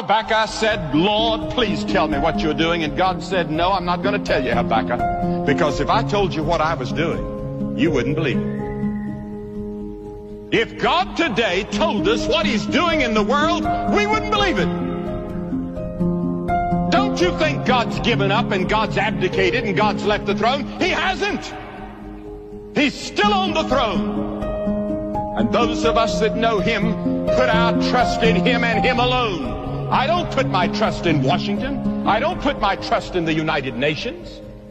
Habakkuk said, Lord, please tell me what you're doing. And God said, No, I'm not going to tell you, Habakkuk, because if I told you what I was doing, you wouldn't believe it. If God today told us what He's doing in the world, we wouldn't believe it. Don't you think God's given up and God's abdicated and God's left the throne? He hasn't. He's still on the throne. And those of us that know Him put our trust in Him and Him alone. I don't put my trust in Washington. I don't put my trust in the United Nations.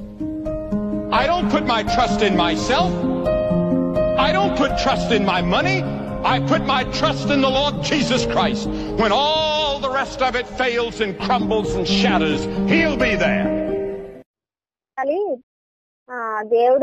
I don't put my trust in myself. I don't put trust in my money. I put my trust in the Lord Jesus Christ. When all the rest of it fails and crumbles and shatters, He'll be there. కానీ ఆ, దేవుడు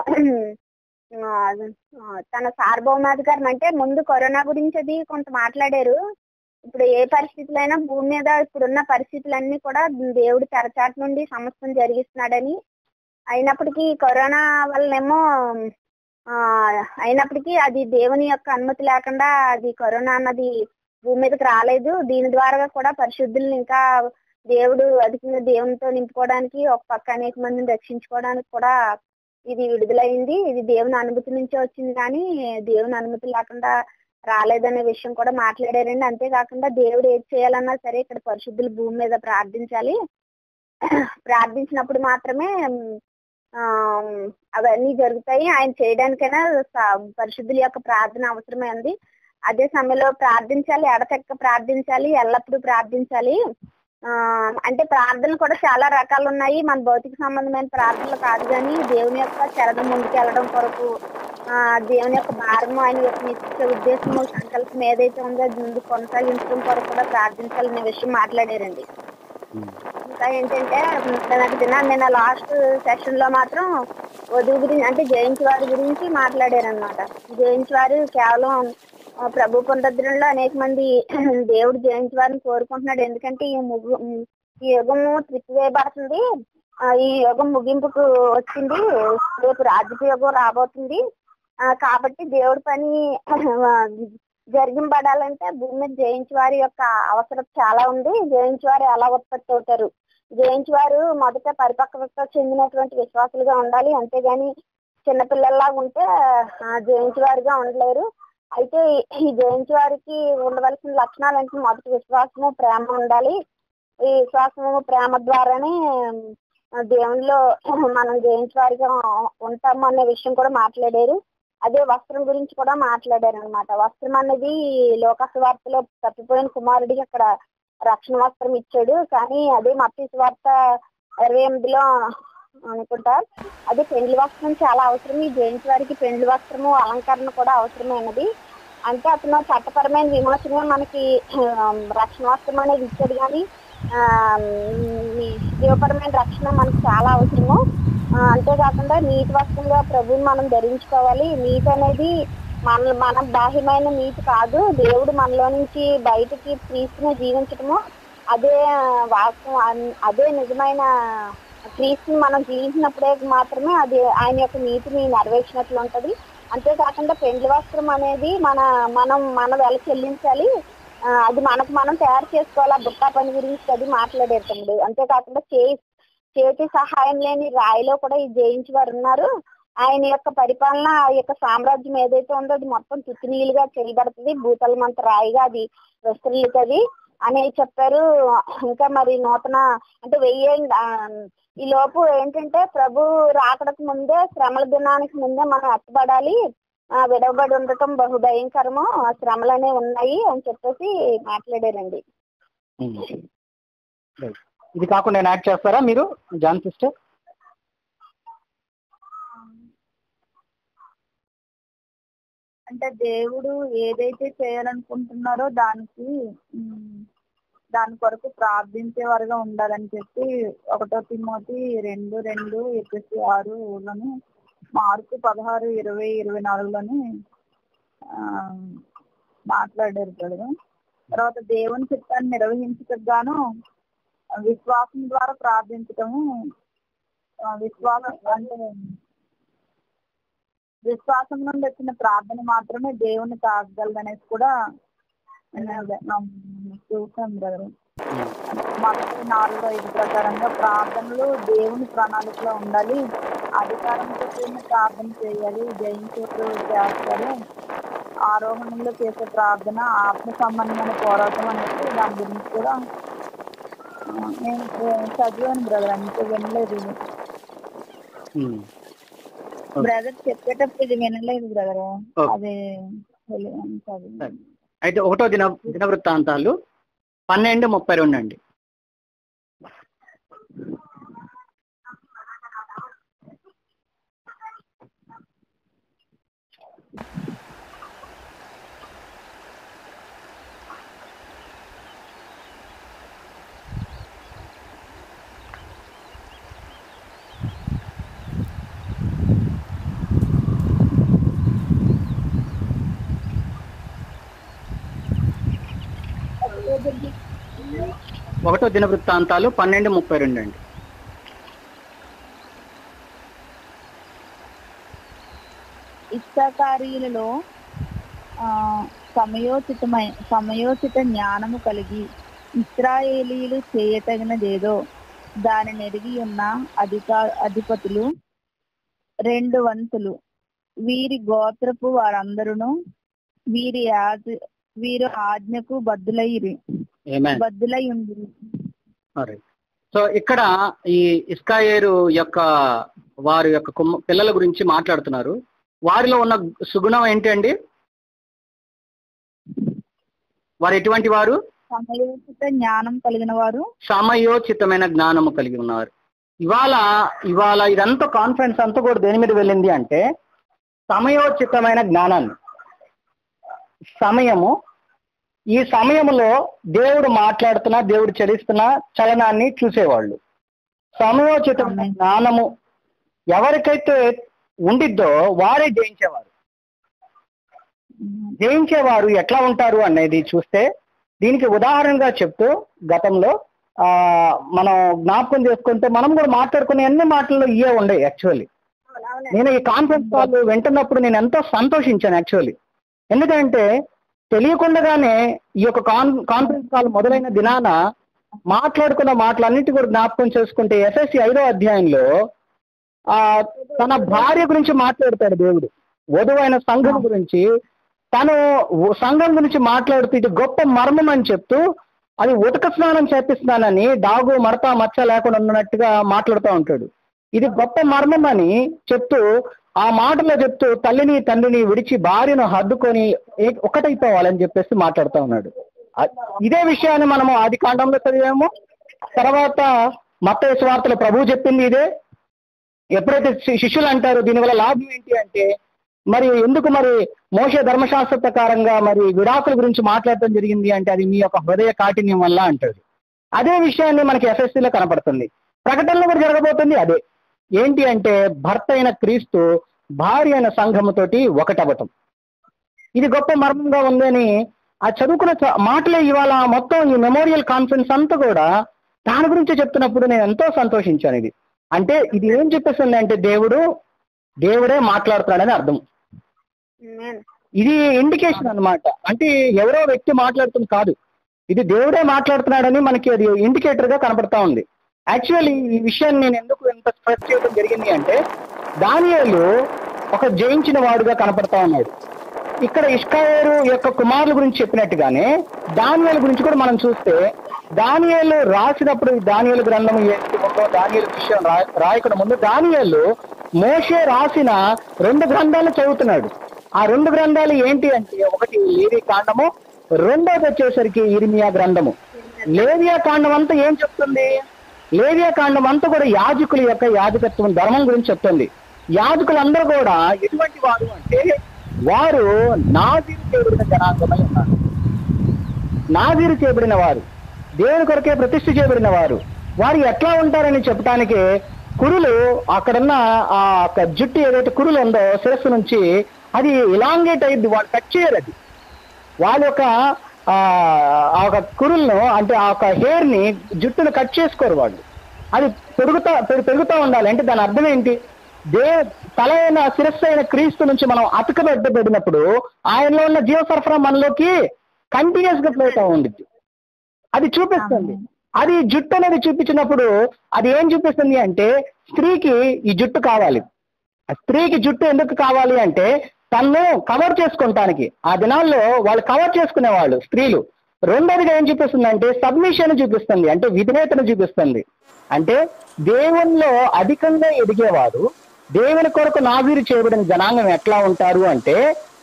ఆ, ఆ, తన సార్వభౌమాధికారం అంటే ముందు corona గురించి అది కొంత మాట్లాడారు ఇప్పుడు ఏ పరిస్థితులు అయినా భూమి మీద ఇప్పుడున్న పరిస్థితులన్నీ కూడా దేవుడు తెరచాటు నుండి సమస్తం జరిగిస్తున్నాడని అయినప్పటికీ కరోనా వల్లనేమో ఆ, అయినప్పటికీ అది దేవుని యొక్క అనుమతి లేకుండా అది కరోనా అన్నది భూమి మీదకి రాలేదు దీని ద్వారా కూడా పరిశుద్ధుల్ని ఇంకా దేవుడు అధికంగా దేవునితో నింపుకోవడానికి ఒక పక్క అనేక మందిని రక్షించుకోవడానికి కూడా ఇది విడుదలైంది ఇది దేవుని అనుమతి నుంచే వచ్చింది కానీ దేవుని అనుమతి లేకుండా రాలేదనే విషయం కూడా మాట్లాడారండి అంతేకాకుండా దేవుడు ఏది చేయాలన్నా సరే ఇక్కడ పరిశుద్ధులు భూమి మీద ప్రార్థించాలి ప్రార్థించినప్పుడు మాత్రమే ఆ, అవన్నీ జరుగుతాయి ఆయన చేయడానికైనా స- పరిశుద్ధుల యొక్క ప్రార్థన అవసరమైంది అదే సమయంలో ప్రార్థించాలి ఎడతెక్క ప్రార్థించాలి ఎల్లప్పుడూ ప్రార్థించాలి ఆ అంటే ప్రార్థనలు కూడా చాలా రకాలు ఉన్నాయి మన భౌతిక సంబంధమైన ప్రార్థనలు కాదు కానీ దేవుని యొక్క శరణం ముందుకెళ్ళడం కొరకు ఆ దేవుని యొక్క భారము ఆయన యొక్క నిత్య ఉద్దేశము సంకల్పం ఏదైతే ఉందో అది ముందు కొనసాగించడం కొరకు కూడా ప్రార్థించాలనే విషయం మాట్లాడారండి ఇంకా ఏంటంటే నాకు దిన నిన్న లాస్ట్ సెషన్ లో మాత్రం వధువు గురించి అంటే జయించి వారి గురించి మాట్లాడారు అనమాట జయించి వారు కేవలం ఆ, ప్రభు పునరుద్ధరణలో అనేక మంది దేవుడు జయించి వారిని కోరుకుంటున్నాడు ఎందుకంటే ఈ ముగ్గు ఈ యుగము త్రిప్పివేయబడుతుంది ఆ, ఈ యుగం ముగింపుకు వచ్చింది రేపు రాజకీయ యుగం రాబోతుంది ఆ, కాబట్టి దేవుడి పని జరిగింపడాలంటే భూమి మీద జయించి వారి యొక్క అవసరం చాలా ఉంది జయించి వారు ఎలా ఉత్పత్తి అవుతారు జయించి వారు మొదట పరిపక్వత చెందినటువంటి విశ్వాసులుగా ఉండాలి అంతేగాని చిన్నపిల్లల్లాగా ఉంటే ఆ, జయించి వారిగా ఉండలేరు అయితే ఈ- ఈ జయించి వారికి ఉండవలసిన లక్షణాలు అంటే మొదటి విశ్వాసము ప్రేమ ఉండాలి ఈ విశ్వాసము ప్రేమ ద్వారానే ఆ, దేవునిలో మనం జయించి వారిగా ఉంటాము అనే విషయం కూడా మాట్లాడారు అదే వస్త్రం గురించి కూడా మాట్లాడారు అనమాట వస్త్రం అనేది లోకస్ వార్తలో తప్పిపోయిన కుమారుడికి అక్కడ రక్షణ వస్త్రం ఇచ్చాడు కానీ అదే మత్తి వార్త ఇరవై ఎనిమిదిలో అనుకుంటా అదే పెండ్లి వస్త్రం చాలా అవసరం ఈ జయించి వారికి పెండ్లి వస్త్రము అలంకరణ కూడా అవసరమైనది అంటే అతను చట్టపరమైన విమోచనమే మనకి ఆ, రక్షణ వస్త్రం అనేది ఇచ్చాడు కానీ ఆ, ఈ జీవపరమైన రక్షణ మనకు చాలా అవసరము ఆ, అంతేకాకుండా నీతి వస్త్రంగా ప్రభువుని మనం ధరించుకోవాలి నీతి అనేది మన మన బాహ్యమైన నీతి కాదు దేవుడు మనలో నుంచి బయటికి క్రీస్తుని జీవించటము అదే వాస్తవం అన్- అదే నిజమైన క్రీస్తుని మనం జీవించినప్పుడే మాత్రమే అది ఆయన యొక్క నీతిని నెరవేర్చినట్లు ఉంటది అంతేకాకుండా పెండ్లి వస్త్రం అనేది మన మనం మన వెల చెల్లించాలి ఆ, అది మనకు మనం తయారు చేసుకోవాలి ఆ బుట్టా పని గురించి అది మాట్లాడారు తమ్ముడు అంతేకాకుండా చేయి చేతి సహాయం లేని రాయిలో కూడా ఈ జయించి వారు ఉన్నారు ఆయన యొక్క పరిపాలన ఆ యొక్క సామ్రాజ్యం ఏదైతే ఉందో అది మొత్తం తుత్తినీలుగా చేయబడుతుంది భూతలమంత రాయిగా అది విస్తరిల్లుతుంది అని చెప్పారు ఇంకా మరి నూతన అంటే వెయ్యి ఆ, ఈ లోపు ఏంటంటే ప్రభు రాకడకు ముందే శ్రమల దినానికి ముందే మనం ఎత్తబడాలి ఆ, విడవబడి ఉండటం బహు భయంకరము ఆ శ్రమలు అనేవి ఉన్నాయి అని చెప్పేసి మాట్లాడారండి ఉమ్. రైట్. ఇది కాకుండా నేను యాడ్ చేస్తారా మీరు జాన్ సిస్టర్ అంటే దేవుడు ఏదైతే చేయాలనుకుంటున్నారో దానికి ఉమ్, దాని కొరకు ప్రార్థించేవారుగా ఉండాలని చెప్పి ఒకటో తిమోతి రెండు రెండు ఎపిసి ఆరులోని మార్కు పదహారు ఇరవై ఇరవై నాలుగులోని ఆ, మాట్లాడారు కదా తర్వాత దేవుని చిత్తాన్ని నిర్వహించటకు గాను విశ్వాసం ద్వారా ప్రార్థించటము ఆ, విశ్వాసం అంటే విశ్వాసం నుండి వచ్చిన ప్రార్థన మాత్రమే దేవుని తాగగలదనేసి కూడా నేను అదే నమ్ము- చూసాను బ్రదర్ మొదటి నాలుగు ఐదు ప్రకారంగా ప్రార్థనలు దేవుని ప్రణాళికలో ఉండాలి అధికారంతో కూడిన ప్రార్థన చేయాలి జయించేట్లు చేస్తారు ఆరోహణంలో చేసే ప్రార్థన ఆత్మ సంబంధమైన పోరాటం అనేది దాని గురించి కూడా ఆ, నేను చదివాను బ్రదర్ అంతే వినలేదు ఇది ఉమ్. బ్రదర్ చెప్పేటప్పుడు ఇది వినలేదు బ్రదర్ Okay. అది తెలి- చదివాను. సరే. అయితే ఒకటో దిన దినవృత్తాంతాలు పన్నెండు ముప్పై రెండు అండి ఒకటో దినవృత్తాంతాలు పన్నెండు ముప్పై రెండు అండి ఇష్టకార్యులలో ఆ, సమయోచితమై సమయోచిత జ్ఞానము కలిగి ఇస్రాయేలీలు చేయతగినదేదో దానిని ఎరిగి ఉన్న అధికా అధిపతులు రెండు వంతులు వీరి గోత్రపు వారందరూ వీరి ఆజ్ఞ వీరు ఆజ్ఞకు బద్దులైరి ఏమే బద్దులై ఉంది సో ఇక్కడ ఈ ఇస్కాయేరు యొక్క వారి యొక్క కుమ్మ పిల్లల గురించి మాట్లాడుతున్నారు వారిలో ఉన్న సుగుణం ఏంటి అండి వారు ఎటువంటి వారు సమయోచిత జ్ఞానం కలిగిన వారు సమయోచితమైన జ్ఞానము కలిగి ఉన్నారు ఇవాళ ఇవాళ ఇదంతా కాన్ఫరెన్స్ అంతా కూడా దేని మీద వెళ్ళింది అంటే సమయోచితమైన జ్ఞానాన్ని సమయము ఈ సమయంలో దేవుడు మాట్లాడుతున్న దేవుడు చరిస్తున్న చలనాన్ని చూసేవాళ్ళు సమయోచితమైన జ్ఞానము ఎవరికైతే ఉండిద్దో వారే జయించేవారు జయించేవారు ఎట్లా ఉంటారు అనేది చూస్తే దీనికి ఉదాహరణగా చెప్తూ గతంలో ఆ మనం జ్ఞాపకం చేసుకుంటే మనం కూడా మాట్లాడుకునే అన్ని మాటల్లో ఇవే ఉండే యాక్చువల్లీ నేను ఈ కాన్ఫరెన్స్ కాల్ వింటున్నప్పుడు నేను ఎంతో సంతోషించాను యాక్చువల్లీ ఎందుకంటే తెలియకుండానే ఈ యొక్క కాన్ కాన్ఫరెన్స్ కాల్ మొదలైన దినాన మాట్లాడుకున్న మాటలన్నిటి కూడా జ్ఞాపకం చేసుకుంటే ఎస్ఎస్సి ఐదో అధ్యాయంలో ఆ తన భార్య గురించి మాట్లాడతాడు దేవుడు వధువైన సంఘం గురించి తను సంఘం గురించి మాట్లాడుతూ ఇది గొప్ప మర్మం అని చెప్తూ అది ఉతక స్నానం చేపిస్తున్నానని డాగు మడత మచ్చ లేకుండా ఉన్నట్టుగా మాట్లాడుతూ ఉంటాడు ఇది గొప్ప మర్మం అని చెప్తూ ఆ మాటలో చెప్తూ తల్లిని తండ్రిని విడిచి భార్యను హద్దుకొని ఏ- ఒకటైపోవాలని చెప్పేసి మాట్లాడుతూ ఉన్నాడు అ- ఇదే విషయాన్ని మనము ఆది కాండంలో చదివాము తర్వాత మత వార్తలో ప్రభు చెప్పింది ఇదే ఎప్పుడైతే శి- శిష్యులు అంటారు దీనివల్ల లాభం ఏంటి అంటే మరి ఎందుకు మరి మోస ధర్మశాస్త్ర ప్రకారంగా మరి విడాకుల గురించి మాట్లాడటం జరిగింది అంటే అది మీ యొక్క హృదయ కాఠిన్యం వల్ల అంటాడు అదే విషయాన్ని మనకి SSC లో కనపడుతుంది ప్రకటనలో కూడా జరగబోతుంది అదే ఏంటి అంటే భర్త అయిన క్రీస్తు భార్య అయిన సంఘముతోటి ఒకటవటం ఇది గొప్ప మర్మంగా ఉందని ఆ చదువుకున్న చ- మాటలే ఇవాళ మొత్తం ఈ మెమోరియల్ కాన్ఫరెన్స్ అంతా కూడా దాని గురించి చెప్తున్నప్పుడు నేను ఎంతో సంతోషించాను ఇది అంటే ఇది ఏం చెప్పేస్తుంది అంటే దేవుడు దేవుడే మాట్లాడుతున్నాడని అర్థం Amen. ఇది ఇండికేషన్ అన్నమాట అంటే ఎవరో వ్యక్తి మాట్లాడుతుంది కాదు ఇది దేవుడే మాట్లాడుతున్నాడని మనకి అది ఇండికేటర్ గా కనపడతా ఉంది యాక్చువల్లీ ఈ విషయాన్ని నేను ఎందుకు ఎంత స్ట్రెస్ చేయడం జరిగింది అంటే దానియేలు ఒక జయించిన వాడుగా కనపడతా ఉన్నాడు ఇక్కడ ఇష్కాయేరు యొక్క కుమారుల గురించి చెప్పినట్టుగానే దానియేలు గురించి కూడా మనం చూస్తే దానియేలు రాసినప్పుడు దానియేలు గ్రంథం ఏంటి ఉందో దానియేలు విషయం రా రాయకుండా ముందు దానియేలు మోషే రాసిన రెండు గ్రంథాలు చదువుతున్నాడు ఆ రెండు గ్రంథాలు ఏంటి అంటే ఒకటి లేవి కాండము రెండోది వచ్చేసరికి ఇర్మియా గ్రంథము లేవియా కాండం అంతా ఏం చెప్తుంది లేవియా కాండం అంతా కూడా యాజకుల యొక్క యాజకత్వం ధర్మం గురించి చెప్తుంది యాజకులందరూ కూడా ఎటువంటి వారు అంటే వారు నాజీరు చేయబడిన జనాంగమై ఉన్నారు నాజీరు చేయబడిన వారు దేవుని కొరకే ప్రతిష్ఠ చేయబడిన వారు వారు ఎట్లా ఉంటారని చెప్పడానికి కురులు అక్కడున్న ఆ యొక్క జుట్టు ఏదైతే కురులు ఉందో శిరస్సు నుంచి అది ఇలాంగేట్ అయ్యింది వాళ్ళు కట్ చేయరు అది వాళ్ళ యొక్క ఆ ఆ ఒక కురులను అంటే ఆ ఒక హెయిర్ ని జుట్టును కట్ చేసుకోరు వాళ్ళు అది పెరుగుతా పెరు- పెరుగుతా ఉండాలి అంటే దాని అర్థం ఏంటి దే తల అయిన శిరస్సు అయిన క్రీస్తు నుంచి మనం అతకబెట్టబడినప్పుడు ఆయనలో ఉన్న జీవ సరఫరా మనలోకి కంటిన్యూస్ గా ఫ్లో అవుతా ఉండిద్ది అది చూపిస్తుంది అది జుట్టు అనేది చూపించినప్పుడు అది ఏం చూపిస్తుంది అంటే స్త్రీకి ఈ జుట్టు కావాలి ఆ స్త్రీకి జుట్టు ఎందుకు కావాలి అంటే తన్ను కవర్ చేసుకుంటానికి ఆ దినాల్లో వాళ్ళు కవర్ చేసుకునేవాళ్ళు స్త్రీలు రెండోదిగా ఏం చూపిస్తుంది అంటే సబ్మిషన్ చూపిస్తుంది అంటే విధేయతను చూపిస్తుంది అంటే దేవునిలో అధికంగా ఎదిగేవాడు దేవుని కొరకు నాజీరు చేయబడిన జనాంగం ఎట్లా ఉంటారు అంటే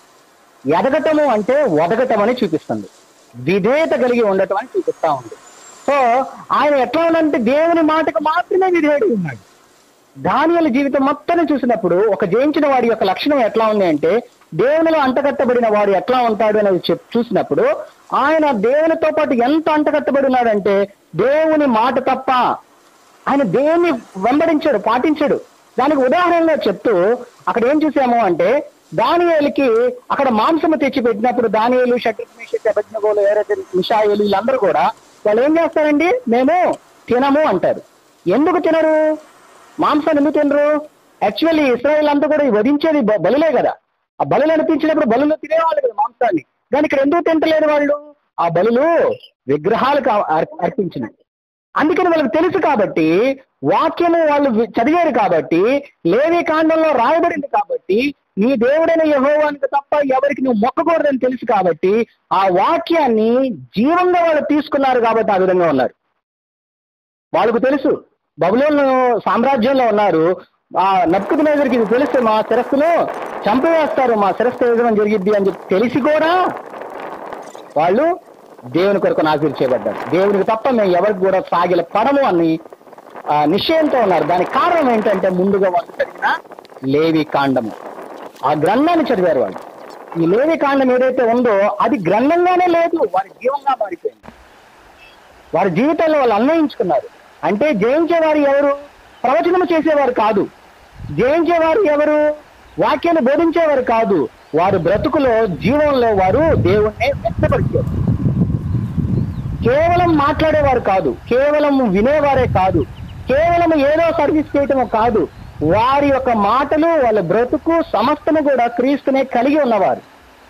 ఎదగటము అంటే ఒదగటం అని చూపిస్తుంది విధేయత కలిగి ఉండటం అని చూపిస్తా ఉంది సో ఆయన ఎట్లా ఉందంటే దేవుని మాటకు మాత్రమే విధేయుడు ఉన్నాడు దానియల జీవితం మొత్తం చూసినప్పుడు ఒక జయించిన వాడి యొక్క లక్షణం ఎట్లా ఉంది అంటే దేవునిలో అంటగట్టబడిన వాడు ఎట్లా ఉంటాడు అనేది చెప్ చూసినప్పుడు ఆయన దేవునితో పాటు ఎంత అంటగట్టబడి ఉన్నాడంటే దేవుని మాట తప్ప ఆయన దేవుని వెంబడించాడు పాటించాడు దానికి ఉదాహరణగా చెప్తూ అక్కడ ఏం చూసాము అంటే దానియేలుకి అక్కడ మాంసము తెచ్చి పెట్టినప్పుడు దానియేలు షట్టిమేష అభజ్ఞగోలు ఎవరైతే మిషాయిలు వీళ్ళందరూ కూడా వాళ్ళు ఏం చేస్తారండి మేము తినము అంటారు ఎందుకు తినరు మాంసాన్ని ఎందుకు తినరు యాక్చువల్లీ ఇస్రాయల్ అంతా కూడా ఈ వధించేది బ- బలులే కదా ఆ బలులు అనిపించినప్పుడు బలులు తినేవాళ్ళు కదా మాంసాన్ని కానీ ఇక్కడ ఎందుకు తింటలేదు వాళ్ళు ఆ బలులు విగ్రహాలకు అర్- అర్పించినవి అందుకని వాళ్ళకి తెలుసు కాబట్టి వాక్యము వాళ్ళు వి- చదివారు కాబట్టి లేవి కాండంలో రాయబడింది కాబట్టి నీ దేవుడైన యహోవానికి తప్ప ఎవరికి నువ్వు మొక్కకూడదని తెలుసు కాబట్టి ఆ వాక్యాన్ని జీవంగా వాళ్ళు తీసుకున్నారు కాబట్టి ఆ విధంగా ఉన్నారు వాళ్ళకు తెలుసు బబులోను సామ్రాజ్యంలో ఉన్నారు ఆ నప్పుకు నజరికి ఇది తెలిస్తే మా శిరస్సులో చంపివేస్తారు మా శిరస్సు వేయడం జరిగిద్ది అని చెప్పి తెలిసి కూడా వాళ్ళు దేవుని కొరకు నాశనం చేయబడ్డారు దేవునికి తప్ప మేము ఎవరికి కూడా సాగిల పడము అని ఆ, నిశ్చయంతో ఉన్నారు దానికి కారణం ఏంటంటే ముందుగా వాళ్ళు చదివిన లేవి కాండము ఆ గ్రంథాన్ని చదివారు వాళ్ళు ఈ లేవి కాండం ఏదైతే ఉందో అది గ్రంథంగానే లేదు వారి జీవంగా మారిపోయింది వారి జీవితాల్లో వాళ్ళు అన్వయించుకున్నారు అంటే జయించేవారు ఎవరు ప్రవచనము చేసేవారు కాదు జయించేవారు ఎవరు వాక్యాన్ని బోధించేవారు కాదు వారు బ్రతుకులో జీవంలో వారు దేవుణ్ణి వ్యక్తపరిచారు కేవలం మాట్లాడేవారు కాదు కేవలం వినేవారే కాదు కేవలం ఏదో సర్వీస్ చేయటము కాదు వారి యొక్క మాటలు వాళ్ళ బ్రతుకు సమస్తము కూడా క్రీస్తునే కలిగి ఉన్నవారు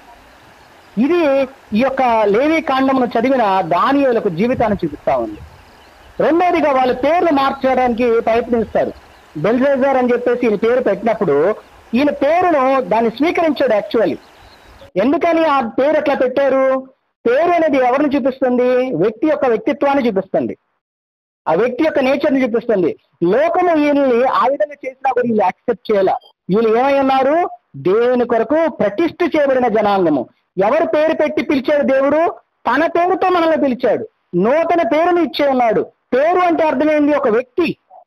ఇది ఈ యొక్క లేవి కాండమును చదివిన దానియులకు జీవితాన్ని చూపిస్తా ఉంది రెండోదిగా వాళ్ళ పేర్లు మార్చడానికి ప్రయత్నిస్తారు బెల్జేజర్ అని చెప్పేసి ఈయన పేరు పెట్టినప్పుడు ఈయన పేరును దాన్ని స్వీకరించాడు యాక్చువల్లీ ఎందుకని ఆ పేరు ఎట్లా పెట్టారు పేరు అనేది ఎవరిని చూపిస్తుంది వ్యక్తి యొక్క వ్యక్తిత్వాన్ని చూపిస్తుంది ఆ వ్యక్తి యొక్క నేచర్ని చూపిస్తుంది లోకము వీళ్ళని ఆ విధంగా చేసినా కూడా వీళ్ళు యాక్సెప్ట్ చేయాల వీళ్ళు ఏమై ఉన్నారు దేవుని కొరకు ప్రతిష్ఠ చేయబడిన జనాంగము ఎవరు పేరు పెట్టి పిలిచాడు దేవుడు తన పేరుతో మనల్ని పిలిచాడు నూతన పేరును ఇచ్చే ఉన్నాడు పేరు అంటే అర్థమైంది ఒక వ్యక్తి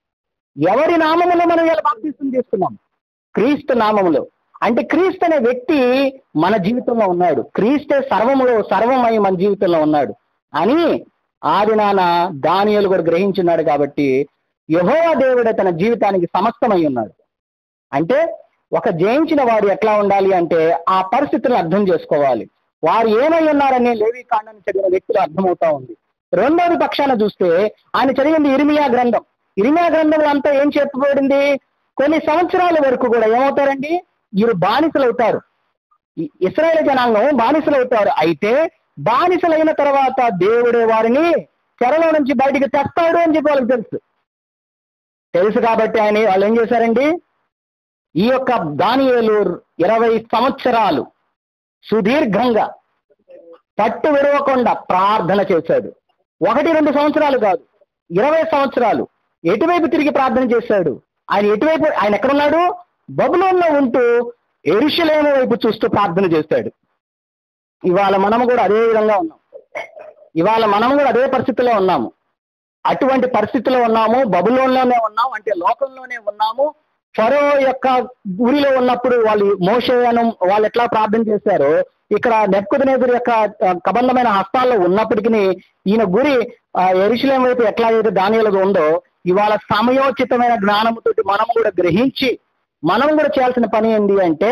ఎవరి నామములో మనం ఇలా బాప్తీసం తీసుకున్నాం క్రీస్తు నామములో అంటే క్రీస్తు అనే వ్యక్తి మన జీవితంలో ఉన్నాడు క్రీస్తే సర్వములో సర్వమై మన జీవితంలో ఉన్నాడు అని ఆది నాన్న దానియలు కూడా గ్రహించున్నాడు కాబట్టి యహోవా దేవుడే తన జీవితానికి సమస్తమై ఉన్నాడు అంటే ఒక జయించిన వాడు ఎట్లా ఉండాలి అంటే ఆ పరిస్థితులను అర్థం చేసుకోవాలి వారు ఏమై ఉన్నారని లేవి కాండాన్ని చదివిన వ్యక్తులు అర్థమవుతా ఉంది రెండోది పక్షాన చూస్తే ఆయన చదివింది ఇరిమియా గ్రంథం ఇరిమియా గ్రంథంలో అంతా ఏం చెప్పబడింది కొన్ని సంవత్సరాల వరకు కూడా ఏమవుతారండి వీరు బానిసలు అవుతారు ఈ ఇస్రాయేల్ జనాంగం బానిసలు అవుతారు అయితే బానిసలైన తర్వాత దేవుడే వారిని చెరలో నుంచి బయటికి తెస్తాడు అని చెప్పి వాళ్ళకి తెలుసు తెలుసు కాబట్టి ఆయన వాళ్ళు ఏం చేశారండి ఈ యొక్క దానియేలు ఇరవై సంవత్సరాలు సుదీర్ఘంగా పట్టు విడవకుండా ప్రార్థన చేశాడు ఒకటి రెండు సంవత్సరాలు కాదు ఇరవై సంవత్సరాలు ఎటువైపు తిరిగి ప్రార్థన చేశాడు ఆయన ఎటువైపు ఆయన ఎక్కడున్నాడు బబులోన్లో ఉంటూ ఎరుషలేము వైపు చూస్తూ ప్రార్థన చేశాడు ఇవాళ మనం కూడా అదే విధంగా ఉన్నాం ఇవాళ మనం కూడా అదే పరిస్థితిలో ఉన్నాము అటువంటి పరిస్థితిలో ఉన్నాము బబులోన్లోనే ఉన్నాం అంటే లోకంలోనే ఉన్నాము ఫరో యొక్క ఊరిలో ఉన్నప్పుడు వాళ్ళు మోషేయను వాళ్ళు ఎట్లా ప్రార్థన చేశారో ఇక్కడ నెప్పుకునేదురు యొక్క ఆ, కబంధమైన హస్తాల్లో ఉన్నప్పటికీ ఈయన గురి ఎరుశలేం వైపు ఎట్లా అయితే దానిలో ఉందో ఇవాళ సమయోచితమైన జ్ఞానముతో మనం కూడా గ్రహించి మనం కూడా చేయాల్సిన పని ఏంటి అంటే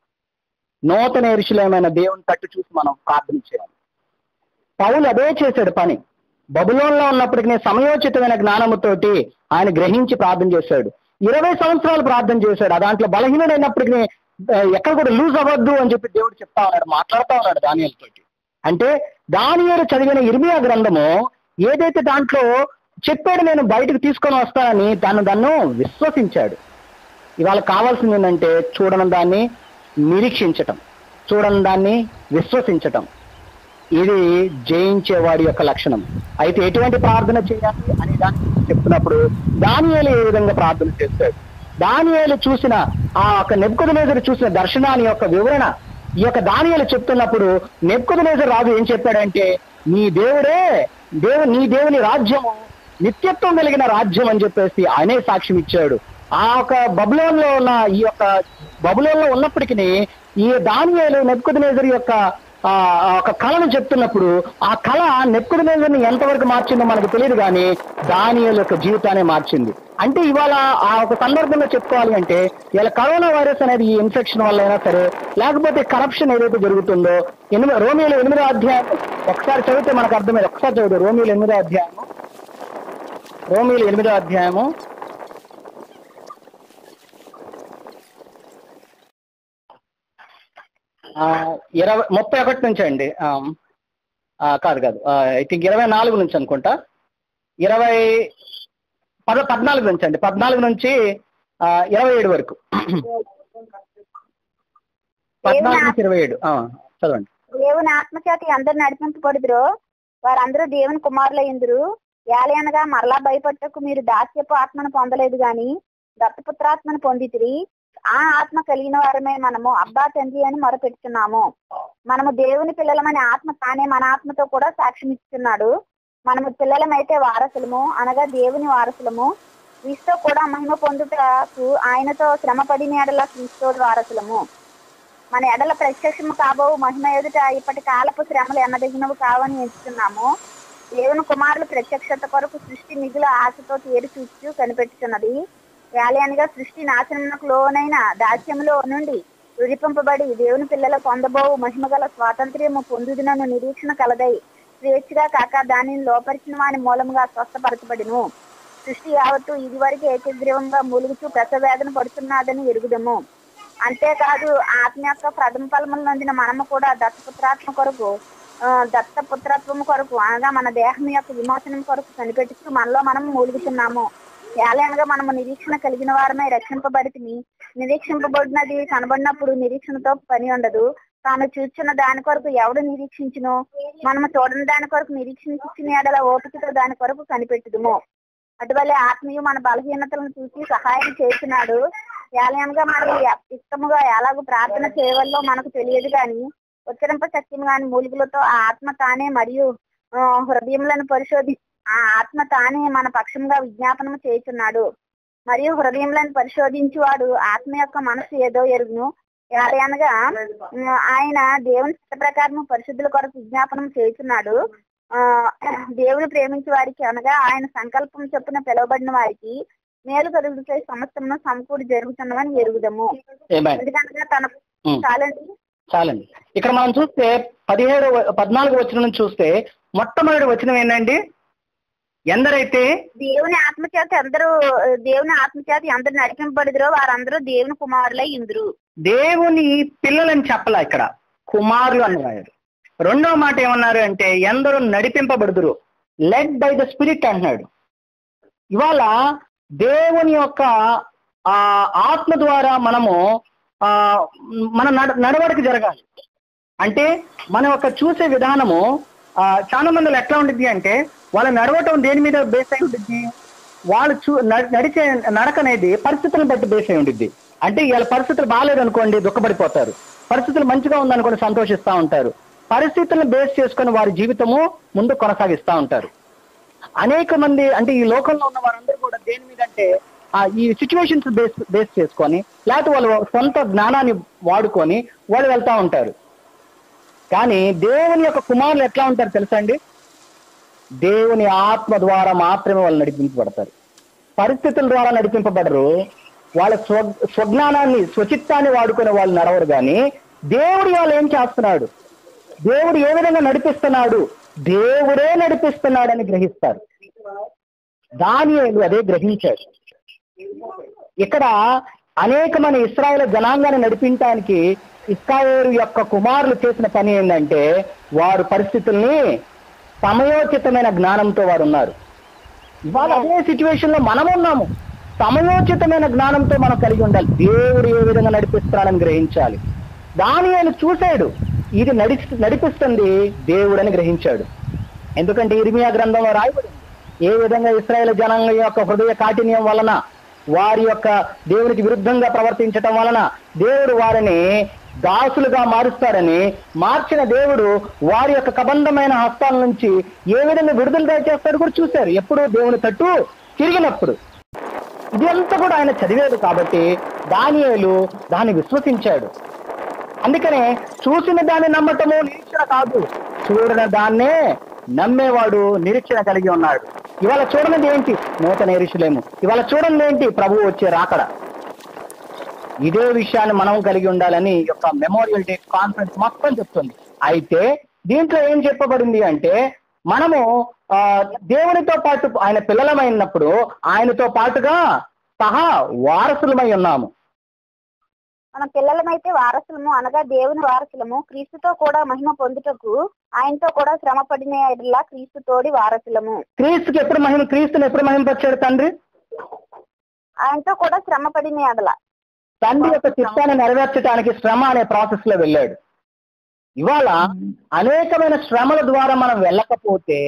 నూతన ఎరుశలేమైన దేవుని తట్టు చూసి మనం ప్రార్థన చేయాలి పౌలు అదే చేశాడు పని బబులోన్లో ఉన్నప్పటికీ సమయోచితమైన జ్ఞానముతోటి ఆయన గ్రహించి ప్రార్థన చేశాడు ఇరవై సంవత్సరాలు ప్రార్థన చేశాడు ఆ దాంట్లో బలహీనుడైనప్పటికీ ఆ, ఎక్కడ కూడా లూజ్ అవ్వద్దు అని చెప్పి దేవుడు చెప్తా ఉన్నాడు మాట్లాడుతా ఉన్నాడు దానియలతోటి అంటే దానియేలు చదివిన ఇర్మియా గ్రంథము ఏదైతే దాంట్లో చెప్పాడు నేను బయటకు తీసుకొని వస్తానని దాన్ని దాన్ని విశ్వసించాడు ఇవాళ కావాల్సింది ఏంటంటే చూడని దాన్ని నిరీక్షించటం చూడని దాన్ని విశ్వసించటం ఇది జయించేవాడి యొక్క లక్షణం అయితే ఎటువంటి ప్రార్థన చేయాలి అనే దాన్ని చెప్తున్నప్పుడు దానియేలు ఏ విధంగా ప్రార్థన చేస్తాడు దానియేలు చూసిన ఆ యొక్క నెప్పుకుదనేజర్ చూసిన దర్శనాన్ని యొక్క వివరణ ఈ యొక్క దానియేలు చెప్తున్నప్పుడు నెప్పుకుదనేజర్ రాజు ఏం చెప్పాడంటే నీ దేవుడే దేవు నీ దేవుని రాజ్యము నిత్యత్వం కలిగిన రాజ్యం అని చెప్పేసి ఆయనే సాక్ష్యం ఇచ్చాడు ఆ యొక్క బబులోన్ లో ఉన్న ఈ యొక్క బబులోన్ లో ఉన్నప్పటికీ ఈ దానియేలు నెప్పుకుదనేజర్ యొక్క ఆ ఆ ఒక కళను చెప్తున్నప్పుడు ఆ కళ నెప్పుకుదనేజర్ని ఎంతవరకు మార్చిందో మనకు తెలియదు కానీ దానియేలు యొక్క జీవితాన్ని మార్చింది అంటే ఇవాళ ఆ ఒక సందర్భంలో చెప్పుకోవాలి అంటే ఇలా కరోనా వైరస్ అనేది ఈ ఇన్ఫెక్షన్ వల్ల అయినా సరే లేకపోతే కరప్షన్ ఏదైతే జరుగుతుందో ఎనిమిది రోమియోలో ఎనిమిదో అధ్యాయం ఒకసారి చదివితే మనకు అర్థమైంది ఒకసారి చదివితే రోమియోలో ఎనిమిదో అధ్యాయము రోమియోలో ఎనిమిదో అధ్యాయము ఆ, ఇరవై ముప్పై ఒకటి నుంచి అండి ఆ, ఆ, కాదు కాదు ఐ థింక్ ఇరవై నాలుగు నుంచి అనుకుంటా ఇరవై పద పద్నాలుగు నుంచి అండి పద్నాలుగు నుంచి ఆ, ఇరవై ఏడు వరకు పద్నాలుగు నుంచి ఇరవై ఏడు ఆ, చదవండి దేవుని ఆత్మచేత అందరు నడిపింపబడుదురు వారందరూ దేవుని కుమారులయ్యిందురు ఏలయనగా మరలా భయపట్టకు మీరు దాస్యపు ఆత్మను పొందలేదు గాని దత్తపుత్రాత్మను పొందితిరి ఆ ఆత్మ కలిగిన వారమే మనము అబ్బా తండ్రి అని మొరపెడుతున్నాము మనము దేవుని పిల్లలమని ఆత్మ తానే మన ఆత్మతో కూడా సాక్ష్యం ఇస్తున్నాడు మనము పిల్లలమైతే వారసులము అనగా దేవుని వారసులము క్రీస్తు కూడా మహిమ పొందుటకు ఆయనతో శ్రమ పడిన ఎడల క్రీస్తు వారసులము మన ఎడల ప్రత్యక్షము కాబోవు మహిమ ఎదుట ఇప్పటి కాలపు శ్రమలు ఎన్నదగినవి కావని ఎంచుతున్నాము దేవుని కుమారులు ప్రత్యక్షత కొరకు సృష్టి మిగుల ఆశతో తేరు చూచు కనిపెట్టుచున్నది వేలయనగా సృష్టి నాశనమునకు లోనైన దాస్యములో నుండి విడిపింపబడి దేవుని పిల్లల పొందబోవు మహిమ గల స్వాతంత్ర్యము పొందుదునను నిరీక్షణ కలదై స్వేచ్ఛగా కాక దానిని లోపరిచిన వాని మూలముగా స్వస్థపరచబడిను సృష్టి యావత్తు ఇది వరకు ఏకగ్రీవంగా మూలుగుచూ ప్రసవేదన పడుతున్నదని ఎరుగుదము అంతేకాదు ఆత్మ యొక్క ప్రథమ ఫలములు నొందిన మనము కూడా దత్తపుత్రాత్మ కొరకు ఆ, దత్తపుత్రత్వము కొరకు అనగా మన దేహం యొక్క విమోచనం కొరకు కనిపెట్టుతూ మనలో మనం మూలుగుతున్నాము ఏలైనగా మనము నిరీక్షణ కలిగిన వారమై రక్షింపబడితిమి నిరీక్షింపబడినది కనబడినప్పుడు నిరీక్షణతో పని ఉండదు తాను చూస్తున్న దాని కొరకు ఎవడు నిరీక్షించును మనము చూడని దాని కొరకు నిరీక్షించిన ఎడల ఓపికతో దాని కొరకు కనిపెట్టుదుము అటువలే ఆత్మీయ మన బలహీనతలను చూసి సహాయం చేస్తున్నాడు ఏలయంగా మరి ఇష్టముగా ఎలాగో ప్రార్థన చేయవల్లో మనకు తెలియదు కానీ ఉచ్చరింప శక్తిని కాని మూలికలతో ఆ ఆత్మ తానే మరియు ఆ, హృదయములను పరిశోధి ఆ ఆత్మ తానే మన పక్షంగా విజ్ఞాపనము చేస్తున్నాడు మరియు హృదయములను పరిశోధించువాడు ఆత్మ యొక్క మనసు ఏదో ఎరుగును అనగా ఆయన దేవుని చిత్త ప్రకారం పరిశుద్ధుల కొరకు విజ్ఞాపనం చేస్తున్నాడు ఆ దేవుని ప్రేమించే వారికి అనగా ఆయన సంకల్పం చొప్పున పిలువబడిన వారికి మేలు కలుగుతాయి సమస్తమును సమకూడి జరుగుతున్నవని ఎరుగుదము ఏమైనా ఎందుకనగా తన ఉమ్. చాలండి చాలండి ఇక్కడ మనం చూస్తే పదిహేడు పద్నాలుగు వచనం నుంచి చూస్తే మొట్టమొదటి వచనం ఏంటండి ఎందరైతే దేవుని ఆత్మచేత అందరూ దేవుని ఆత్మచేత అందరు నడిపింపబడిదరో వారందరూ దేవుని కుమారులై ఇందురు దేవుని పిల్లలని చెప్పలా ఇక్కడ కుమారులు అన్నారు రెండో మాట ఏమన్నారు అంటే ఎందరూ నడిపింపబడుదురు లెడ్ బై ద స్పిరిట్ అంటున్నాడు ఇవాళ దేవుని యొక్క ఆ ఆత్మ ద్వారా మనము ఆ మన నడ నడవడిక జరగాలి అంటే మన యొక్క చూసే విధానము ఆ, చాలా మందిలో ఎట్లా ఉండిద్ది అంటే వాళ్ళ నడవటం దేని మీద బేస్ అయి ఉండిద్ది వాళ్ళు చూ నడి- నడిచే నడక అనేది పరిస్థితులను బట్టి బేస్ అయి ఉండిద్ది అంటే ఇవాళ పరిస్థితులు బాగాలేదనుకోండి దుఃఖపడిపోతారు పరిస్థితులు మంచిగా ఉందనుకోండి సంతోషిస్తూ ఉంటారు పరిస్థితులను బేస్ చేసుకొని వారి జీవితము ముందు కొనసాగిస్తూ ఉంటారు అనేక మంది అంటే ఈ లోకంలో ఉన్న వారందరూ కూడా దేని మీద అంటే ఆ ఈ సిచ్యువేషన్స్ బేస్ బేస్ చేసుకొని లేకపోతే వాళ్ళు సొంత జ్ఞానాన్ని వాడుకొని వాళ్ళు వెళ్తా ఉంటారు కానీ దేవుని యొక్క కుమారులు ఎట్లా ఉంటారు తెలుసా అండి దేవుని ఆత్మ ద్వారా మాత్రమే వాళ్ళు నడిపించబడతారు పరిస్థితుల ద్వారా నడిపింపబడరు వాళ్ళ స్వ స్వజ్ఞానాన్ని స్వచిత్తాన్ని వాడుకునే వాళ్ళు నడవరు కానీ దేవుడు వాళ్ళు ఏం చేస్తున్నాడు దేవుడు ఏ విధంగా నడిపిస్తున్నాడు దేవుడే నడిపిస్తున్నాడని గ్రహిస్తారు దానియేలు అదే గ్రహించాడు ఇక్కడ అనేకమైన ఇస్రాయేల్ జనాంగాన్ని నడిపించడానికి ఇస్రాయేలు యొక్క కుమారులు చేసిన పని ఏంటంటే వారు పరిస్థితుల్ని సమయోచితమైన జ్ఞానంతో వారు ఉన్నారు ఇవాళ అదే సిచ్యువేషన్ లో మనం ఉన్నాము సమయోచితమైన జ్ఞానంతో మనం కలిగి ఉండాలి దేవుడు ఏ విధంగా నడిపిస్తాడని గ్రహించాలి దాని ఆయన చూశాడు ఇది నడి నడిపిస్తుంది దేవుడని గ్రహించాడు ఎందుకంటే ఇర్మియా గ్రంథంలో రాయబడింది ఏ విధంగా ఇస్రాయేల్ జనాంగం యొక్క హృదయ కాఠిన్యం వలన వారి యొక్క దేవునికి విరుద్ధంగా ప్రవర్తించటం వలన దేవుడు వారిని దాసులుగా మారుస్తాడని మార్చిన దేవుడు వారి యొక్క కబంధమైన హస్తాల నుంచి ఏ విధంగా విడుదల చేస్తాడు కూడా చూశారు ఎప్పుడు దేవుని తట్టు తిరిగినప్పుడు ఇదంతా కూడా ఆయన చదివాడు కాబట్టి దానియేలు దాన్ని విశ్వసించాడు అందుకనే చూసిన దాన్ని నమ్మటము నిరీక్షణ కాదు చూడని దాన్నే నమ్మేవాడు నిరీక్షణ కలిగి ఉన్నాడు ఇవాళ చూడనిది ఏంటి నూతన ఎరుషులేము ఇవాళ చూడనిది ఏంటి ప్రభువు వచ్చే రాకడ ఇదే విషయాన్ని మనం కలిగి ఉండాలని ఈ యొక్క మెమోరియల్ డే కాన్ఫరెన్స్ మొత్తం చెప్తుంది అయితే దీంట్లో ఏం చెప్పబడింది అంటే మనము ఆ, దేవునితో పాటు ఆయన పిల్లలమైనప్పుడు ఆయనతో పాటుగా సహా వారసులమై ఉన్నాము మన పిల్లలమైతే వారసులము అనగా దేవుని వారసులము క్రీస్తుతో కూడా మహిమ పొందుటకు ఆయనతో కూడా శ్రమ పడిన ఎడల క్రీస్తు తోడి వారసులము క్రీస్తుకి ఎప్పుడు మహిమ క్రీస్తుని ఎప్పుడు మహిమపరిచాడు తండ్రి ఆయనతో కూడా శ్రమ పడిన ఎడల తండ్రి యొక్క చిత్తాన్ని నెరవేర్చడానికి శ్రమ అనే ప్రాసెస్ లో వెళ్ళాడు ఇవాళ అనేకమైన శ్రమల ద్వారా మనం వెళ్ళకపోతే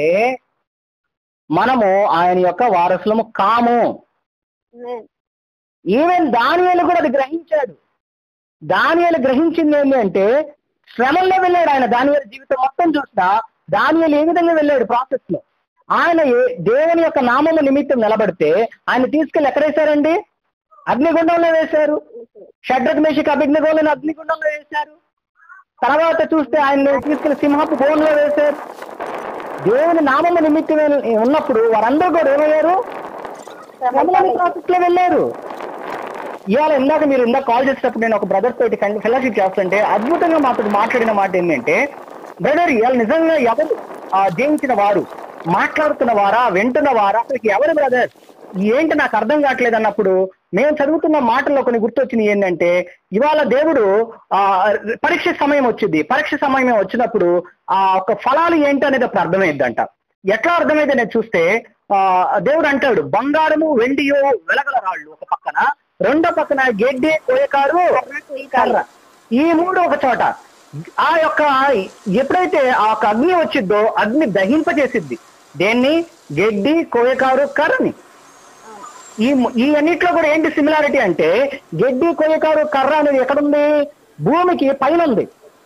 మనము ఆయన యొక్క వారసులము కాము ఆమేన్. ఈవెన్ దానియేలు కూడా అది గ్రహించాడు దానియేలు గ్రహించింది ఏంటి అంటే శ్రమల్లో వెళ్ళాడు ఆయన దానియేలు జీవితం మొత్తం చూసినా దానియేలు ఏ విధంగా వెళ్ళాడు ప్రాసెస్ లో ఆయన ఏ- దేవుని యొక్క నామము నిమిత్తం నిలబడితే ఆయన తీసుకెళ్లి ఎక్కడ వేశారండి అగ్నిగుండంలో వేశారు షడ్రక్ మేషిక్ అగ్నిగోళని అగ్నిగుండంలో వేశారు తర్వాత చూస్తే ఆయన తీసుకెళ్లి సింహపు గోన్లో వేశారు దేవుని నామము నిమిత్తం ఉన్నప్పుడు వారందరూ కూడా ఏమయ్యారు శ్రమలని ప్రాసెస్ లో వెళ్ళారు ఇవాళ ఇందాక మీరు ఇందాక కాల్ చేసేటప్పుడు నేను ఒక బ్రదర్ తోటి ఫెలోషిప్ చేస్తుంటే అద్భుతంగా మాతో మాట్లాడిన మాట ఏంటంటే బ్రదర్ ఇవాళ నిజంగా ఎవరు ఆ, జయించిన వారు మాట్లాడుతున్న వారా వింటున్న వారా అసలు ఎవరు బ్రదర్ ఏంటి నాకు అర్థం కావట్లేదు అన్నప్పుడు మేము చదువుతున్న మాటల్లో కొన్ని గుర్తొచ్చినాయి ఏంటంటే ఇవాళ దేవుడు ఆ పరీక్ష సమయం వచ్చింది పరీక్ష సమయం వచ్చినప్పుడు ఆ ఒక ఫలాలు ఏంటి అనేది అప్పుడు అర్థమైందంట ఎట్లా అర్థమైంది నేను చూస్తే ఆ దేవుడు అంటాడు బంగారము వెండియో వెలగల రాళ్ళు ఒక పక్కన రెండో పక్కన గెడ్డి కోయకారు కర్ర ఈ మూడు ఒక చోట ఆ యొక్క ఎప్పుడైతే ఆ యొక్క అగ్ని వచ్చిద్దో అగ్ని దహింపజేసిద్ది దేన్ని గెడ్డి కోయకారు కర్రని ఈ ఈ అన్నిట్లో కూడా ఏంటి సిమిలారిటీ అంటే గెడ్డి కొయ్యకారు కర్ర అనేది ఎక్కడుంది భూమికి పైన ఉంది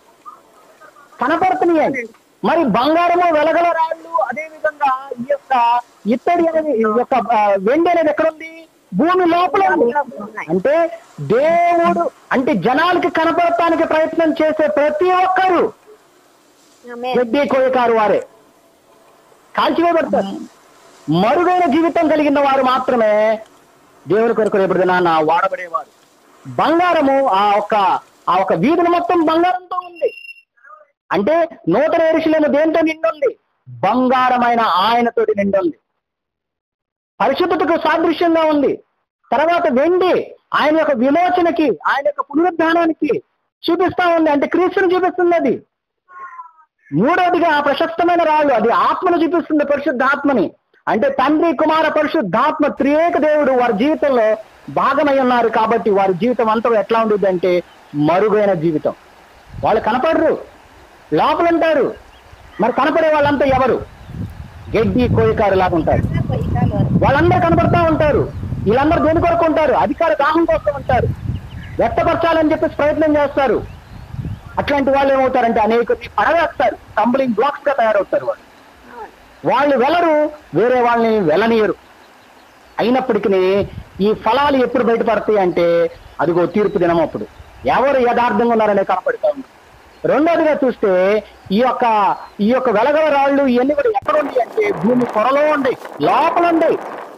కనపడుతున్నాయి మరి బంగారము వెలగల రాళ్ళు అదే విధంగా ఈ యొక్క ఇత్తడి అనేది ఈ యొక్క ఆ, వెండి అనేది ఎక్కడుంది భూమి లోపల ఉంది అంటే దేవుడు అంటే జనాలకి కనపడటానికి ప్రయత్నం చేసే ప్రతి ఒక్కరు ఆమేన్. గడ్డి కోయకారు వారే కాల్చివేయబడతారు మరుగైన జీవితం కలిగిన వారు మాత్రమే దేవుని కొరకు రేపటి దినాన వాడబడేవారు బంగారము ఆ ఒక్క ఆ ఒక వీధిని మొత్తం బంగారంతో ఉంది అంటే నూతన ఎరుషులేము దేంతో నిండుంది బంగారమైన ఆయనతోటి నిండుంది పరిశుద్ధతకు సాదృశ్యంగా ఉంది తర్వాత వెండి ఆయన యొక్క విమోచనకి ఆయన యొక్క పునరుద్ధానానికి చూపిస్తా ఉంది అంటే క్రీస్తుని చూపిస్తుంది అది మూడవదిగా ప్రశస్తమైన రాళ్ళు అది ఆత్మను చూపిస్తుంది పరిశుద్ధాత్మని అంటే తండ్రి కుమార పరిశుద్ధాత్మ త్రియేక దేవుడు వారి జీవితంలో భాగమై ఉన్నారు కాబట్టి వారి జీవితం అంతా ఎట్లా ఉంటుంది అంటే మరుగైన జీవితం వాళ్ళు కనపడరు లోపల ఉంటారు మరి కనపడే వాళ్ళంతా ఎవరు గడ్డి కోయికారు లాగా ఉంటారు వాళ్ళందరూ కనపడతా ఉంటారు వీళ్ళందరూ దేని కొరకు ఉంటారు అధికార దాహం కోసం ఉంటారు వ్యక్తపరచాలని చెప్పేసి ప్రయత్నం చేస్తారు అట్లాంటి వాళ్ళు ఏమవుతారంటే అనేక పడవేస్తారు కంప్లింగ్ బ్లాక్స్ గా తయారవుతారు వాళ్ళు వాళ్ళు వెళ్ళరు వేరే వాళ్ళని వెళ్ళనీయరు అయినప్పటికీ ఈ ఫలాలు ఎప్పుడు బయటపడతాయి అంటే అదిగో తీర్పు దినం అప్పుడు ఎవరు యథార్థంగా ఉన్నారనే కనపడతా ఉంది రెండోదిగా చూస్తే ఈ యొక్క ఈ యొక్క వెలగల రాళ్ళు ఇవన్నీ కూడా ఎక్కడ ఉన్నాయి అంటే భూమి పొరలో ఉండి లోపల ఉండి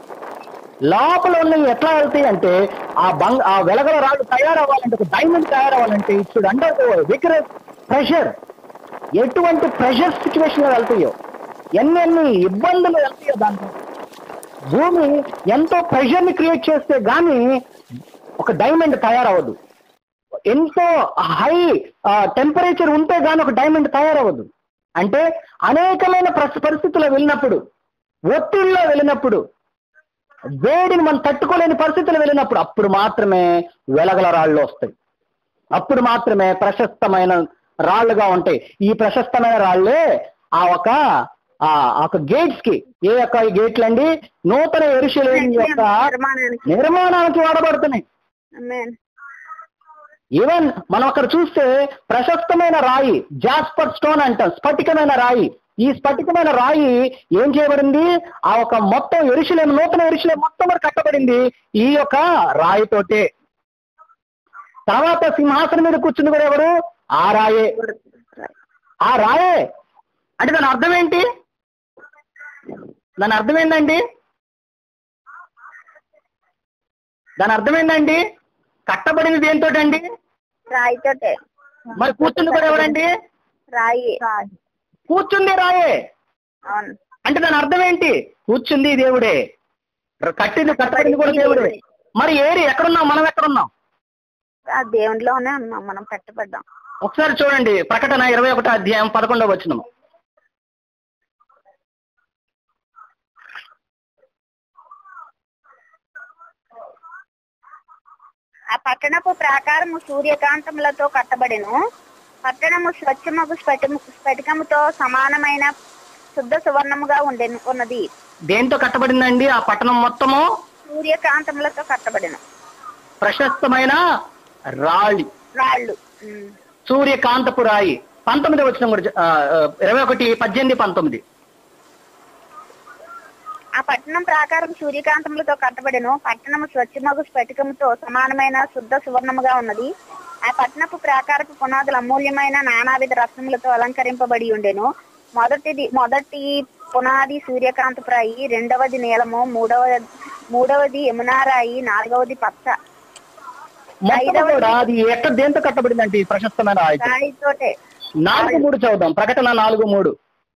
లోపల ఉన్నవి ఎట్లా వెళ్తాయి అంటే ఆ బంగ ఆ వెలగల రాళ్ళు తయారవ్వాలంటే ఒక డైమండ్ తయారవ్వాలంటే ఇచ్చుడు అంటే విగ్రెస్ ప్రెషర్ ఎటువంటి ప్రెషర్ సిచ్యువేషన్ లో వెళ్తాయో ఎన్నెన్ని ఇబ్బందులు వెళ్తాయో దాంట్లో భూమి ఎంతో ప్రెషర్ ని క్రియేట్ చేస్తే గానీ ఒక డైమండ్ తయారవ్వదు ఎంతో హై టెంపరేచర్ ఉంటే గానీ ఒక డైమండ్ తయారవ్వదు అంటే అనేకమైన ప్రస్- పరిస్థితుల్లో వెళ్ళినప్పుడు ఒత్తిడిలో వెళ్ళినప్పుడు వేడిని మనం తట్టుకోలేని పరిస్థితులు వెళ్ళినప్పుడు అప్పుడు మాత్రమే వెలగల రాళ్ళు వస్తాయి అప్పుడు మాత్రమే ప్రశస్తమైన రాళ్ళుగా ఉంటాయి ఈ ప్రశస్తమైన రాళ్ళే ఆ ఒక ఆ ఒక గేట్స్ కి ఏ యొక్క గేట్లు అండి నూతన ఎరుశలేం యొక్క నిర్మాణానికి నిర్మాణానికి వాడబడుతున్నాయి Amen. ఈవెన్ మనం అక్కడ చూస్తే ప్రశస్తమైన రాయి జాస్పర్ స్టోన్ అంటాం స్ఫటికమైన రాయి ఈ స్ఫటికమైన రాయి ఏం చేయబడింది ఆ ఒక మొత్తం ఎరుశలేం నూతన ఎరుశలేం మొత్తం మరి కట్టబడింది ఈ యొక్క రాయితోటే తర్వాత సింహాసనం మీద కూర్చుని కూడా ఎవరు ఆ రాయే ఆ రాయే అంటే దాని అర్థం ఏంటి దాని అర్థం ఏంటండి దాని అర్థం ఏంటండి కట్టబడింది దేంతోటండి రాయితోటే మరి కూర్చుంది కూడా ఎవరండి రాయి కూర్చుంది రాయే అవును అంటే దాని అర్థం ఏంటి కూర్చుంది దేవుడే కట్టింది కట్టబడింది కూడా దేవుడే మరి ఏరి ఎక్కడున్నాం మనం ఎక్కడున్నాం ఆ దేవునిలోనే ఉన్నాం మనం పెట్టబడ్డాం ఒకసారి చూడండి ప్రకటన ఇరవై ఒకటో అధ్యాయం పదకొండవ వచనం ఆ పట్టణపు ప్రాకారము సూర్యకాంతములతో కట్టబడెను పట్టణము స్వచ్ఛమగు స్ఫటిము స్ఫటికముతో సమానమైన శుద్ధ సువర్ణముగా ఉండెను ఉన్నది దేంతో కట్టబడిందండి ఆ పట్టణం మొత్తము సూర్యకాంతములతో కట్టబడెను ప్రశస్తమైన రాళి రాళ్ళు ఉమ్. సూర్యకాంతపు రాయి పంతొమ్మిది వచ్చిన కూడా చ- ఆ, ఆ, ఇరవై ఒకటి పద్దెనిమిది పంతొమ్మిది ఆ పట్టణం ప్రాకారం సూర్యకాంతములతో కట్టబడెను పట్టణము స్వచ్ఛమగు స్ఫటికముతో సమానమైన శుద్ధ సువర్ణముగా ఉన్నది ఆ పట్టణపు ప్రాకారపు పునాదులు అమూల్యమైన నానావిధ రత్నములతో అలంకరింపబడి ఉండెను మొదటిది మొదటి పునాది సూర్యకాంతపు రాయి రెండవది నీలము మూడవ మూడవది యమునారాయి నాలుగవది పచ్చ మొత్తం కూడా అది ఎక్కడ దేంతో కట్టబడిందంటే ఈ ప్రశస్తమైన రాయి రాయితోటే నాలుగు మూడు చదువుదాం ప్రకటన నాలుగు మూడు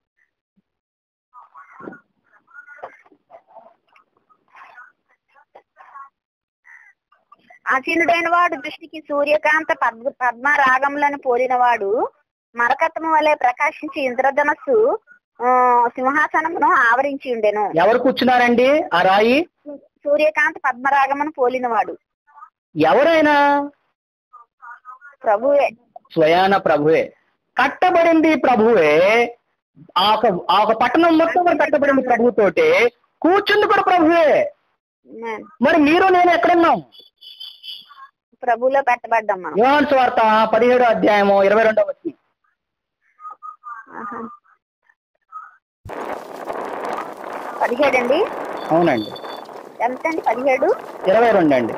ఆసీనుడైన వాడు దృష్టికి సూర్యకాంత పద్మ పద్మ రాగములను పోలినవాడు మరకత్తము వలె ప్రకాశించి ఇంద్రధనస్సు ఆ, సింహాసనమును ఆవరించి ఉండెను ఎవరు కూర్చున్నారండి ఆ రాయి సూర్యకాంత పద్మరాగమును పోలినవాడు ఎవరైనా ప్రభువే స్వయాన ప్రభువే కట్టబడింది ప్రభువే ఆ ఒక ఆ ఒక పట్టణం మొత్తం కూడా కట్టబడింది ప్రభుతోటే కూర్చుంది కూడా ప్రభువే Amen. మరి మీరు నేను ఎక్కడున్నాం ప్రభువులో పెట్టబడ్డాం మనం యోహాన్ స్వార్త పదిహేడో అధ్యాయము ఇరవై రెండవ వచ్చి ఆహా. పదిహేడు అండి అవునండి ఎంత అండి పదిహేడు ఇరవై రెండు అండి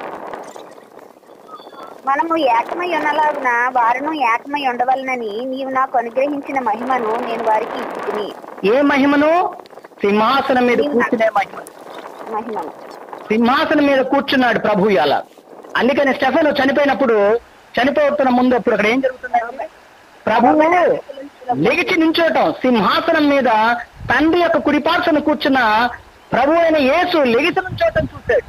మనము ఏకమై ఉన్నలాగున వారును ఏకమై ఉండవలనని నీవు నాకు అనుగ్రహించిన మహిమను నేను వారికి ఇచ్చుకుని ఏ మహిమను సింహాసనం మీద కూర్చునే మహిమ మహిమను సింహాసనం మీద కూర్చున్నాడు ప్రభు అలా అందుకని స్టెఫెన్ చనిపోయినప్పుడు చనిపోతున్న ముందు అప్పుడు అక్కడ ఏం జరుగుతుంది ప్రభువు లెగిచి నించోటం సింహాసనం మీద తండ్రి యొక్క కుడిపార్శ్వను కూర్చున్న ప్రభు అయిన యేసు లెగిచి నుంచోటం చూశాడు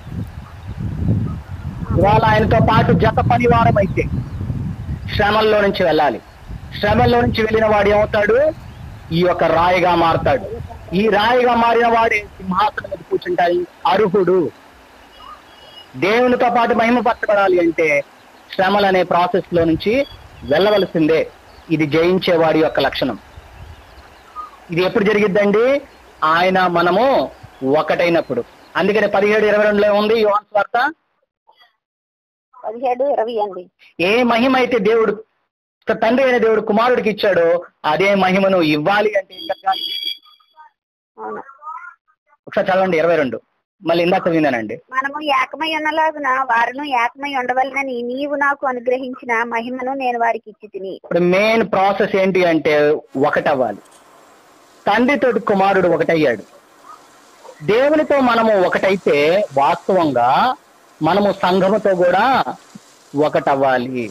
ఇవాళ ఆయనతో పాటు జత పరివారం అయితే శ్రమల్లో నుంచి వెళ్ళాలి శ్రమల్లో నుంచి వెళ్ళిన వాడు ఏమవుతాడు ఈ యొక్క రాయిగా మారుతాడు ఈ రాయిగా మారిన వాడే సింహాసనం మీద కూర్చుంటాయి అర్హుడు దేవునితో పాటు మహిమపరచబడాలి అంటే శ్రమలు అనే ప్రాసెస్ లో నుంచి వెళ్ళవలసిందే ఇది జయించేవాడి యొక్క లక్షణం ఇది ఎప్పుడు జరిగిద్దండి ఆయన మనము ఒకటైనప్పుడు అందుకని పదిహేడు ఇరవై రెండులో ఉంది యోహాన్ స్వార్త పదిహేడు ఇరవై అండి ఏ మహిమ అయితే దేవుడు తండ్రి అయిన దేవుడు కుమారుడికి ఇచ్చాడో అదే మహిమను ఇవ్వాలి అంటే ఏం జరగాలి? అవును ఒకసారి చదవండి ఇరవై రెండు మళ్ళీ ఇందాక విన్నానండి మనము ఏకమై ఉన్నలాగున వారును ఏకమై ఉండవలనని నీవు నాకు అనుగ్రహించిన మహిమను నేను వారికి ఇచ్చి తిని ఇప్పుడు మెయిన్ ప్రాసెస్ ఏంటి అంటే ఒకటవ్వాలి తండ్రితోటి కుమారుడు ఒకటయ్యాడు దేవునితో మనము ఒకటైతే వాస్తవంగా మనము సంఘముతో కూడా ఒకటవ్వాలి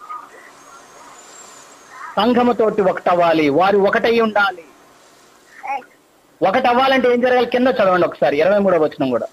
సంఘముతోటి ఒకటవ్వాలి వారు ఒకటై ఉండాలి ఒకటవ్వాలంటే ఏం జరగాలి కింద చదవండి ఒకసారి ఇరవై మూడో వచనం కూడా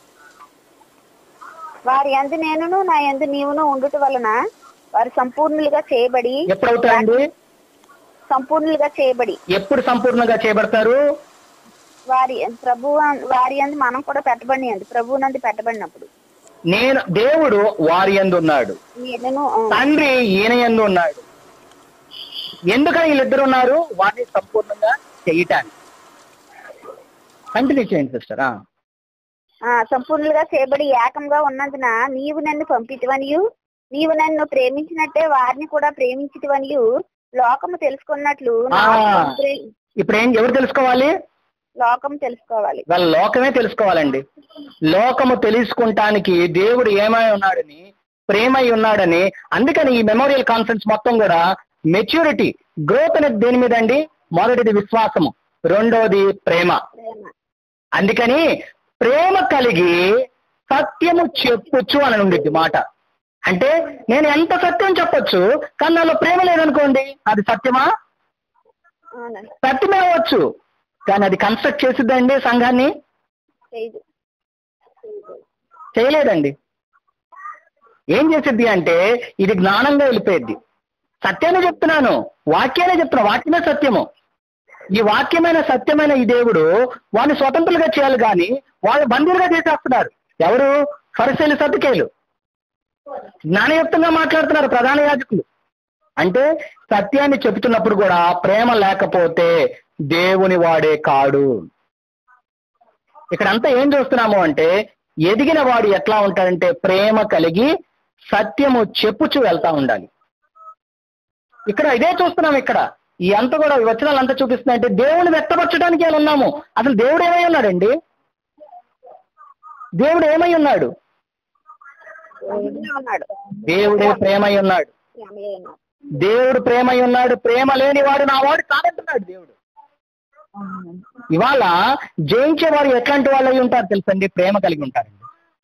వారి ఎందు నేనును నా ఎందు నీవును ఉండుట వలన వారు సంపూర్ణులుగా చేయబడి ఎప్పుడవుతాయండి సంపూర్ణులుగా చేయబడి ఎప్పుడు సంపూర్ణంగా చేయబడతారు వారి ప్రభు వారి అందు మనం కూడా పెట్టబడి అంది ప్రభు నందు పెట్టబడినప్పుడు నేను దేవుడు వారి యందు ఉన్నాడు నేను ఆ, తండ్రి ఈయన యందు ఉన్నాడు ఎందుకని వీళ్ళిద్దరు ఉన్నారు వారిని సంపూర్ణంగా చేయటానికి కంటిన్యూ చేయండి సిస్టర్ ఆ, సంపూర్ణులుగా చేయబడి ఏకంగా ఉన్నందున నీవు నన్ను పంపితివనియు నీవు నన్ను ప్రేమించినట్టే వారిని కూడా ప్రేమించితివనియు లోకము తెలుసుకున్నట్లు నాకు ఆ. ప్రే- ఇప్పుడు ఏం ఎవరు తెలుసుకోవాలి లోకము తెలుసుకోవాలి వాళ్ళ లోకమే తెలుసుకోవాలండి లోకము తెలుసుకుంటానికి దేవుడు ఏమై ఉన్నాడని ప్రేమై ఉన్నాడని అందుకని ఈ మెమోరియల్ కాన్ఫరెన్స్ మొత్తం కూడా మెచ్యూరిటీ గ్రోత్ అనేది దేని మీద అండి మొదటిది విశ్వాసము రెండోది ప్రేమ ప్రేమ అందుకని ప్రేమ కలిగి సత్యము చెప్పొచ్చు అని ఉండిద్ది మాట అంటే నేను ఎంత సత్యం చెప్పొచ్చు కానీ నాలో ప్రేమ లేదనుకోండి అది సత్యమా అవునండి సత్యమే అవ్వచ్చు కానీ అది కన్స్ట్రక్ట్ చేసిద్దండి సంఘాన్ని చేయదు చేయలేదండి ఏం చేసిద్ది అంటే ఇది జ్ఞానంగా వెళ్ళిపోయింది సత్యాన్ని చెప్తున్నాను వాక్యాన్ని చెప్తున్నా వాక్యమే సత్యము ఈ వాక్యమైన సత్యమైన ఈ దేవుడు వాడిని స్వతంత్రులుగా చేయాలి కానీ వాళ్ళు బందీలుగా చేసేస్తున్నారు ఎవరు ఫరిసేలు సతికేలు జ్ఞానయుక్తంగా మాట్లాడుతున్నారు ప్రధాన యాజకులు అంటే సత్యాన్ని చెబుతున్నప్పుడు కూడా ప్రేమ లేకపోతే దేవుని వాడే కాడు ఇక్కడంతా ఏం చూస్తున్నాము అంటే ఎదిగిన వాడు ఎట్లా ఉంటాడంటే ప్రేమ కలిగి సత్యము చెప్పుచు వెళ్తా ఉండాలి ఇక్కడ ఇదే చూస్తున్నాం ఇక్కడ ఈ అంత కూడా ఈ వచనాలు అంతా చూపిస్తున్నాయంటే దేవుని వ్యక్తపరచడానికి ఎలా ఉన్నాము అసలు దేవుడు ఏమై ఉన్నాడండి దేవుడు ఏమై ఉన్నాడు దేవుడే ఉన్నాడు దేవుడే ప్రేమై ఉన్నాడు ప్రేమయే ఉన్నాడు దేవుడు ప్రేమై ఉన్నాడు ప్రేమ లేని వాడు నా వాడు కాదంటున్నాడు దేవుడు ఇవాళ జయించే వారు ఎట్లాంటి వాళ్ళు అయి ఉంటారు తెలుసండి ప్రేమ కలిగి ఉంటారండి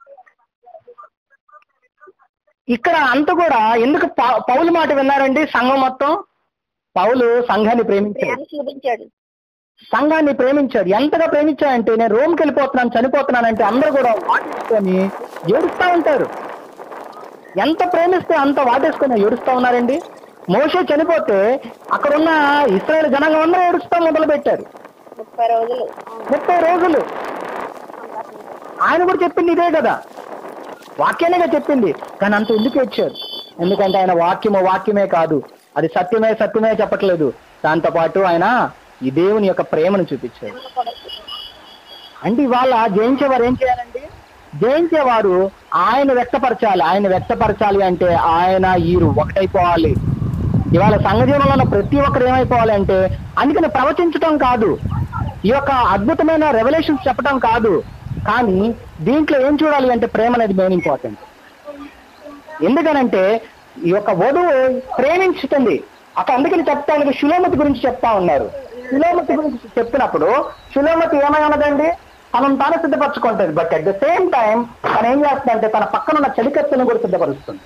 ఇక్కడ అంత కూడా ఎందుకు పౌ- పౌలు మాట విన్నారండి సంఘం మొత్తం పౌలు సంఘాన్ని ప్రేమించాడు ప్రేమ చూపించాడు సంఘాన్ని ప్రేమించాడు ఎంతగా ప్రేమించాడంటే నేను రోమ్కి వెళ్ళిపోతున్నాను చనిపోతున్నానంటే అందరూ కూడా వాటేసుకొని ఏడుస్తా ఉంటారు ఎంత ప్రేమిస్తే అంత వాటేసుకొని ఏడుస్తా ఉన్నారండి మోషే చనిపోతే అక్కడున్న ఇస్రాయేల్ జనాంగం అందరూ ఏడుస్తా మొదలు పెట్టారు ముప్పై రోజులు అవును. ముప్పై రోజులు ఆయన కూడా చెప్పింది ఇదే కదా వాక్యానేగా చెప్పింది కానీ అంత ఎందుకు ఇచ్చారు ఎందుకంటే ఆయన వాక్యము వాక్యమే కాదు అది సత్యమే సత్యమే చెప్పట్లేదు దాంతో పాటు ఆయన ఈ దేవుని యొక్క ప్రేమను చూపించారు అంటే ఇవాళ జయించేవారు ఏం చేయాలండి జయించేవారు ఆయన వ్యక్తపరచాలి ఆయన వ్యక్తపరచాలి అంటే ఆయన ఈరు ఒకటైపోవాలి ఇవాళ సంఘ జీవనంలో ఉన్న ప్రతి ఒక్కరు ఏమైపోవాలి అంటే అందుకని ప్రవచించటం కాదు ఈ యొక్క అద్భుతమైన రెవల్యూషన్స్ చెప్పడం కాదు కానీ దీంట్లో ఏం చూడాలి అంటే ప్రేమ అనేది మెయిన్ ఇంపార్టెంట్ ఎందుకనంటే ఈ యొక్క వధువు ప్రేమించుతుంది అక్కడ అందుకని చెప్తానికి శిలోమతి గురించి చెప్తా ఉన్నారు శిలోమతి గురించి చెప్పినప్పుడు శిలోమతి ఏమై ఉన్నదండి తనను తాను సిద్ధపరచుకుంటుంది but at the same time తను ఏం చేస్తుందంటే తన పక్కన ఉన్న చెలికత్తెను కూడా సిద్ధపరుస్తుంది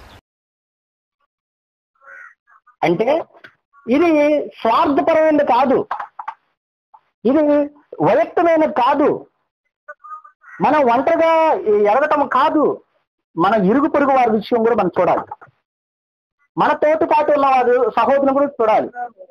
అంటే ఇది స్వార్థపరమైనది కాదు ఇది వైయక్తమైనది కాదు మనం ఒంటరిగా ఎరగటం కాదు మన ఇరుగు పొరుగు వారి విషయం కూడా మనం చూడాలి మన తోటి పాటు ఉన్న వారు సహోదరుని కూడా చూడాలి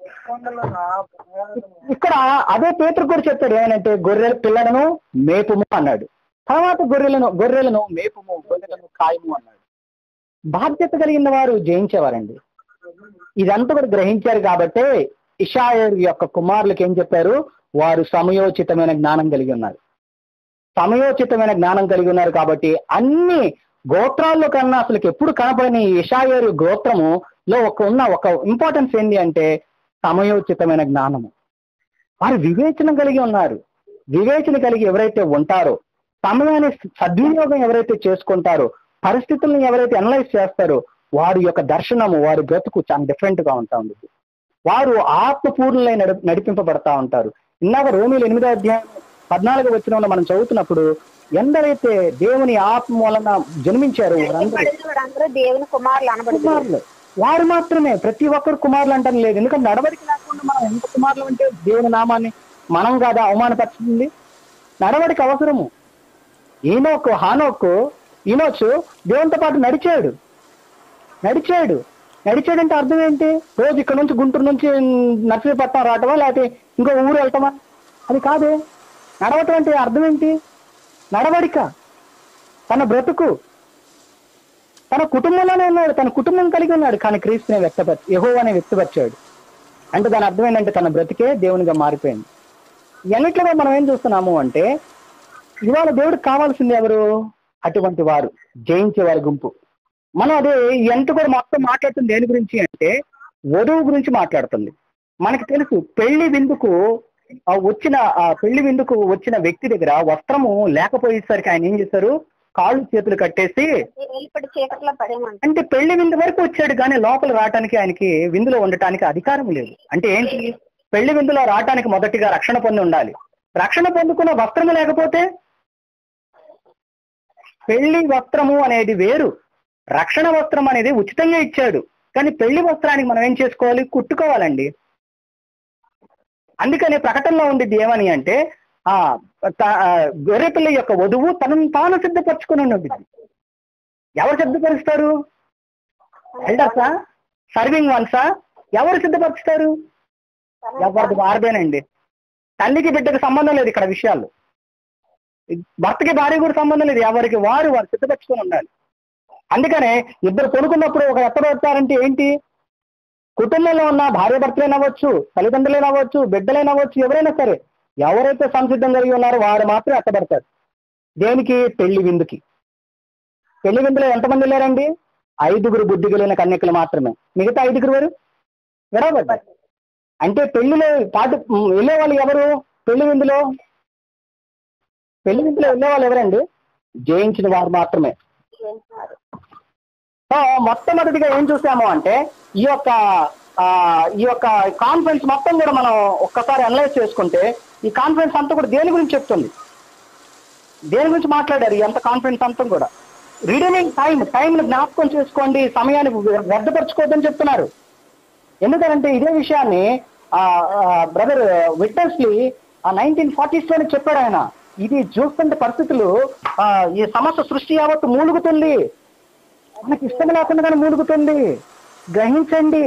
ఇక్కడ అదే పేతురు కూడా చెప్తాడు ఏమనంటే గొర్రెల పిల్లలను మేపుము అన్నాడు తర్వాత గొర్రెలను గొర్రెలను మేపుము గొర్రెలను కాయము అన్నాడు బాధ్యత కలిగిన వారు జయించేవారండి ఇదంతా కూడా గ్రహించారు కాబట్టే ఇషాయర్ యొక్క కుమారులకు ఏం చెప్పారు వారు సమయోచితమైన జ్ఞానం కలిగి ఉన్నారు సమయోచితమైన జ్ఞానం కలిగి ఉన్నారు కాబట్టి అన్ని గోత్రాల్లో కన్నా అసలు ఎప్పుడు కనపడని ఈ ఇషాయరు గోత్రము లో ఒక ఉన్న ఒక ఇంపార్టెన్స్ ఏంటి అంటే సమయోచితమైన జ్ఞానము వారు వివేచన కలిగి ఉన్నారు వివేచన కలిగి ఎవరైతే ఉంటారో సమయాన్ని సద్వినియోగం ఎవరైతే చేసుకుంటారో పరిస్థితులను ఎవరైతే అనలైజ్ చేస్తారో వారి యొక్క దర్శనము వారి బ్రతుకు చాలా డిఫరెంట్ గా ఉంటా ఉంది వారు ఆత్మపూర్ణులై నడి నడిపింపబడతా ఉంటారు ఇందాక రోమిలు ఎనిమిదో అధ్యాయం పద్నాలుగు వచ్చిన మనం చదువుతున్నప్పుడు ఎందరైతే దేవుని ఆత్మ వలన జన్మించారు వారందరూ అందరూ దేవుని కుమారులు అనబడుతున్నారు కుమారులు వారు మాత్రమే ప్రతి ఒక్కరు కుమారులు అంటాం లేదు ఎందుకంటే నడవడిక లేకుండా మనం ఎంత కుమారులు అంటే దేవుని నామాన్ని మనం కాదా అవమానపరుచుతుంది నడవడిక అవసరము ఈనోకు హానోకు ఈనోచు దేవునితో పాటు నడిచాడు నడిచాడు నడిచాడంటే అర్థం ఏంటి రోజు ఇక్కడ నుంచి గుంటూరు నుంచి నర్సీపట్నం రావటమా లేకపోతే ఇంకో ఊరు వెళ్తామా అది కాదే నడవటం అంటే అర్థం ఏంటి నడవడిక తన బ్రతుకు తన కుటుంబంలోనే ఉన్నాడు తన కుటుంబం కలిగి ఉన్నాడు కానీ క్రీస్తుని వ్యక్తపరిచి యహో అనే వ్యక్తపరిచాడు అంటే దాని అర్థం ఏంటంటే తన బ్రతికే దేవునిగా మారిపోయింది ఎన్నిట్లో మనం ఏం చూస్తున్నాము అంటే ఇవాళ దేవుడికి కావాల్సింది ఎవరు అటువంటి వారు జయించే వారి గుంపు మనం అదే ఎంత కూడా మొత్తం మాట్లాడుతుంది దేని గురించి అంటే వధువు గురించి మాట్లాడుతుంది మనకి తెలుసు పెళ్లి విందుకు ఆ వచ్చిన ఆ పెళ్లి విందుకు వచ్చిన వ్యక్తి దగ్గర వస్త్రము లేకపోయేసరికి ఆయన ఏం చేశారు కాళ్ళు చేతులు కట్టేసి వెళ్ళిపడి చీకట్లో పడేమంట అంటే పెళ్లి విందు వరకు వచ్చాడు కానీ లోపల రావటానికి ఆయనకి విందులో ఉండటానికి అధికారం లేదు అంటే ఏంటి పెళ్లి విందులో రావటానికి మొదటిగా రక్షణ పొంది ఉండాలి రక్షణ పొందుకున్న వస్త్రము లేకపోతే పెళ్లి వస్త్రము అనేది వేరు రక్షణ వస్త్రం అనేది ఉచితంగా ఇచ్చాడు కానీ పెళ్లి వస్త్రానికి మనం ఏం చేసుకోవాలి కుట్టుకోవాలండి అందుకని ప్రకటనలో ఉండిద్ది ఏమని అంటే ఆ త- ఆ, గొర్రెపిల్ల యొక్క వధువు తనను తాను సిద్ధపరచుకుని ఉన్నది ఎవరు సిద్ధపరుస్తారు ఎల్డర్సా సర్వింగ్ వన్సా ఎవరు సిద్ధపరుస్తారు ఎవరిది వారిదేనండి తల్లికి బిడ్డకి సంబంధం లేదు ఇక్కడ విషయాలు భర్తకి భార్య కూడా సంబంధం లేదు ఎవరికి వారు వారు సిద్ధపరచుకొని ఉండాలి అందుకనే ఇద్దరు కొనుక్కున్నప్పుడు ఒక ఎత్తబడతారంటే ఏంటి కుటుంబంలో ఉన్న భార్య భర్తలైనా అవ్వచ్చు తల్లిదండ్రులైనా అవ్వచ్చు బిడ్డలైనా అవ్వచ్చు ఎవరైనా సరే ఎవరైతే సంసిద్ధం కలిగి ఉన్నారో వారు మాత్రమే ఎత్తబడతారు దేనికి పెళ్లి విందుకి పెళ్లి విందులో ఎంతమంది వెళ్ళారండి ఐదుగురు బుద్ధి కలిగిన కన్యకలు మాత్రమే మిగతా ఐదుగురు వారు విడవబడ్డారు అంటే పెళ్లిలో పాటు వెళ్ళే వాళ్ళు ఎవరు పెళ్లి విందులో పెళ్లి విందులో వెళ్ళే వాళ్ళు ఎవరండి జయించిన వారు మాత్రమే చేస్తున్నారు. సో మొట్టమొదటిగా ఏం చూసాము అంటే ఈ యొక్క ఆ, ఈ యొక్క కాన్ఫరెన్స్ మొత్తం కూడా మనం ఒక్కసారి అనలైజ్ చేసుకుంటే ఈ కాన్ఫరెన్స్ అంతా కూడా దేని గురించి చెప్తుంది దేని గురించి మాట్లాడారు ఈ అంత కాన్ఫరెన్స్ అంతా కూడా రిడమింగ్ టైం టైంని జ్ఞాపకం చేసుకోండి సమయాన్ని వ్యర్థపరచుకోవద్దని చెప్తున్నారు ఎందుకంటే ఇదే విషయాన్ని బ్రదర్ విట్నెస్లీ ఆ నైన్టీన్ ఫార్టీస్ లోనే చెప్పాడు ఆయన ఇది చూస్తుంటే పరిస్థితులు ఆ, ఈ సమస్య సృష్టి యావత్తు మూలుగుతుంది మనకి ఇష్టం లేకుండానే మూలుగుతుంది గ్రహించండి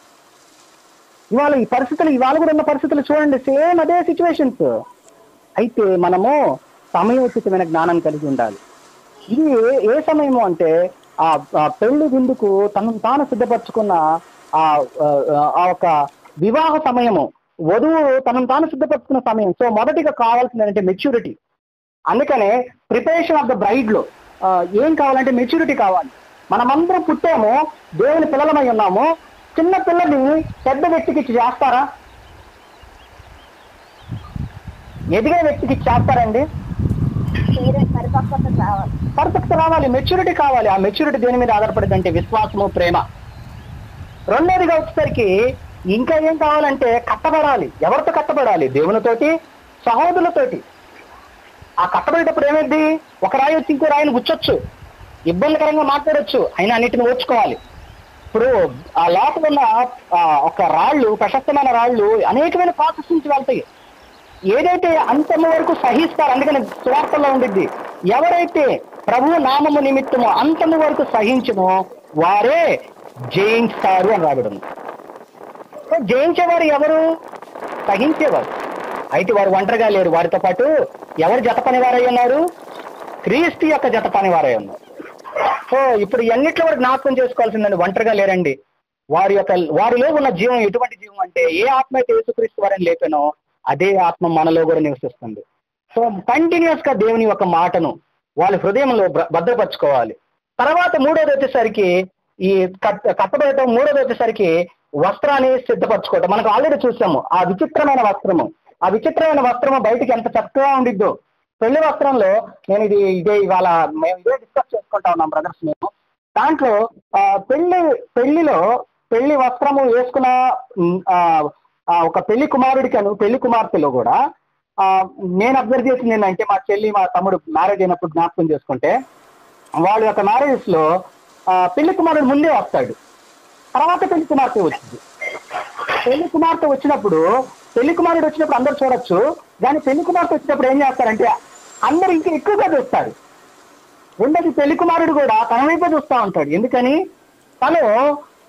ఇవాళ ఈ పరిస్థితులు ఇవాళ కూడా ఉన్న పరిస్థితులు చూడండి సేమ్ అదే సిచ్యువేషన్స్ అయితే మనము సమయోచితమైన జ్ఞానం కలిగి ఉండాలి ఇది ఏ- ఏ సమయము అంటే ఆ ఆ పెళ్లి విందుకు తనను తాను సిద్ధపరచుకున్న ఆ ఆ- ఆ ఒక వివాహ సమయము వధువు తనను తాను సిద్ధపరచుకున్న సమయం సో మొదటిగా కావాల్సింది ఏంటంటే మెచ్యూరిటీ అందుకనే ప్రిపరేషన్ ఆఫ్ ద బ్రైడ్ లో ఆ, ఏం కావాలంటే మెచ్యూరిటీ కావాలి మనమందరం పుట్టాము దేవుని పిల్లలమై ఉన్నాము చిన్న పిల్లని పెద్ద వ్యక్తికి ఇచ్చి చేస్తారా ఎదిగే వ్యక్తికి ఇచ్చి చేస్తారండి తీరే పరిపక్వత కావాలి పర్ఫెక్ట్ రావాలి మెచ్యూరిటీ కావాలి ఆ మెచ్యూరిటీ దేని మీద ఆధారపడింది అంటే విశ్వాసము ప్రేమ రెండోదిగా వచ్చేసరికి ఇంకా ఏం కావాలంటే కట్టబడాలి ఎవరితో కట్టబడాలి దేవునితోటి సహోదరులతోటి ఆ కట్టబడేటప్పుడు ఏమైంది ఒక రాయి వచ్చి ఇంకో రాయిని గుచ్చొచ్చు ఇబ్బందికరంగా మాట్లాడొచ్చు అయినా అన్నిటిని ఓర్చుకోవాలి ఇప్పుడు ఆ లోపల ఉన్న ఆ, ఒక రాళ్ళు ప్రశస్తమైన రాళ్ళు అనేకమైన ప్రాసెస్ నుంచి వెళ్తాయి ఏదైతే అంతము వరకు సహిస్తారు అందుకని సువార్తలో ఉండిద్ది ఎవరైతే ప్రభు నామము నిమిత్తము అంతము వరకు సహించునో వారే జయించుతారు అని రాబడి సో జయించేవారు ఎవరు సహించేవారు అయితే వారు ఒంటరిగా లేరు వారితో పాటు ఎవరు జత పనివారై ఉన్నారు క్రీస్తు యొక్క జత పనివారై ఉన్నారు సో ఇప్పుడు ఎన్నిట్లో వరకు జ్ఞాపకం చేసుకోవాల్సిందండి ఒంటరిగా లేరండి వారి యొక్క వారిలో ఉన్న జీవం ఎటువంటి జీవం అంటే ఏ ఆత్మ అయితే యేసుక్రీస్తు వారిని లేపానో అదే ఆత్మ మనలో కూడా నివసిస్తుంది సో కంటిన్యూస్ గా దేవుని యొక్క మాటను వాళ్ళ హృదయంలో భ- భద్రపరచుకోవాలి తర్వాత మూడోది వచ్చేసరికి ఈ కట్ కట్టబడటం మూడోది వచ్చేసరికి వస్త్రాన్ని సిద్ధపరచుకోవటం మనకు ఆల్రెడీ చూసాము ఆ విచిత్రమైన వస్త్రము ఆ విచిత్రమైన వస్త్రము బయటికి ఎంత చక్కగా ఉండిద్దో పెళ్లి వస్త్రంలో నేను ఇది ఇదే ఇవాళ మేము ఇదే డిస్కస్ చేసుకుంటా ఉన్నాం బ్రదర్స్ మేము దాంట్లో ఆ, పెళ్లి పెళ్లిలో పెళ్లి వస్త్రము వేసుకున్న ఉమ్, ఆ, ఆ, ఒక పెళ్లి కుమారుడికను పెళ్లి కుమార్తెలో కూడా ఆ, నేను అబ్జర్వ్ చేసింది ఏంటంటే మా చెల్లి మా తమ్ముడు మ్యారేజ్ అయినప్పుడు జ్ఞాపకం చేసుకుంటే వాళ్ళ యొక్క మ్యారేజెస్ లో ఆ, పెళ్లి కుమారుడు ముందే వస్తాడు తర్వాత పెళ్లి కుమార్తె వచ్చింది పెళ్లి కుమార్తె వచ్చినప్పుడు పెళ్లి కుమారుడు వచ్చినప్పుడు అందరు చూడొచ్చు కానీ పెళ్లి కుమార్తె వచ్చినప్పుడు ఏం చేస్తారంటే అందరు ఇంకా ఎక్కువగా చూస్తారు ఉండదు పెళ్లి కుమారుడు కూడా తన వైపే చూస్తూ ఉంటాడు ఎందుకని తను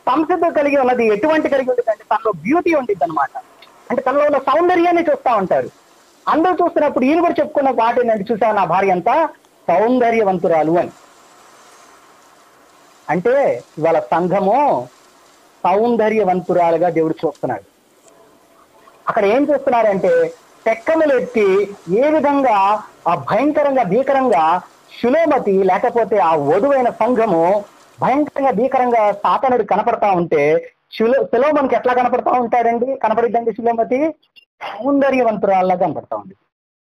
సంసిద్ధ కలిగి ఉన్నది ఎటువంటి కలిగి ఉంటుంది అంటే తనలో బ్యూటీ ఉంటుంది అనమాట అంటే తనలో ఉన్న సౌందర్యాన్ని చూస్తా ఉంటారు అందరూ చూస్తున్నప్పుడు ఈయన కూడా చెప్పుకున్న మాట ఏంటంటే చూసావు నా భార్య అంతా సౌందర్యవంతురాలు అని అంటే ఇవాళ సంఘము సౌందర్యవంతురాలుగా దేవుడు చూస్తున్నాడు అక్కడ ఏం చూస్తున్నారంటే తెక్కములు ఎత్తి ఏ విధంగా ఆ భయంకరంగా భీకరంగా శులోమతి లేకపోతే ఆ వధువైన సంఘము భయంకరంగా భీకరంగా సాతనుడు కనపడతా ఉంటే శులో శులోమనికి ఎట్లా కనపడతా ఉంటాడండి కనపడిద్దండి శులోమతి సౌందర్యవంతురాల్లా కనపడతా ఉంది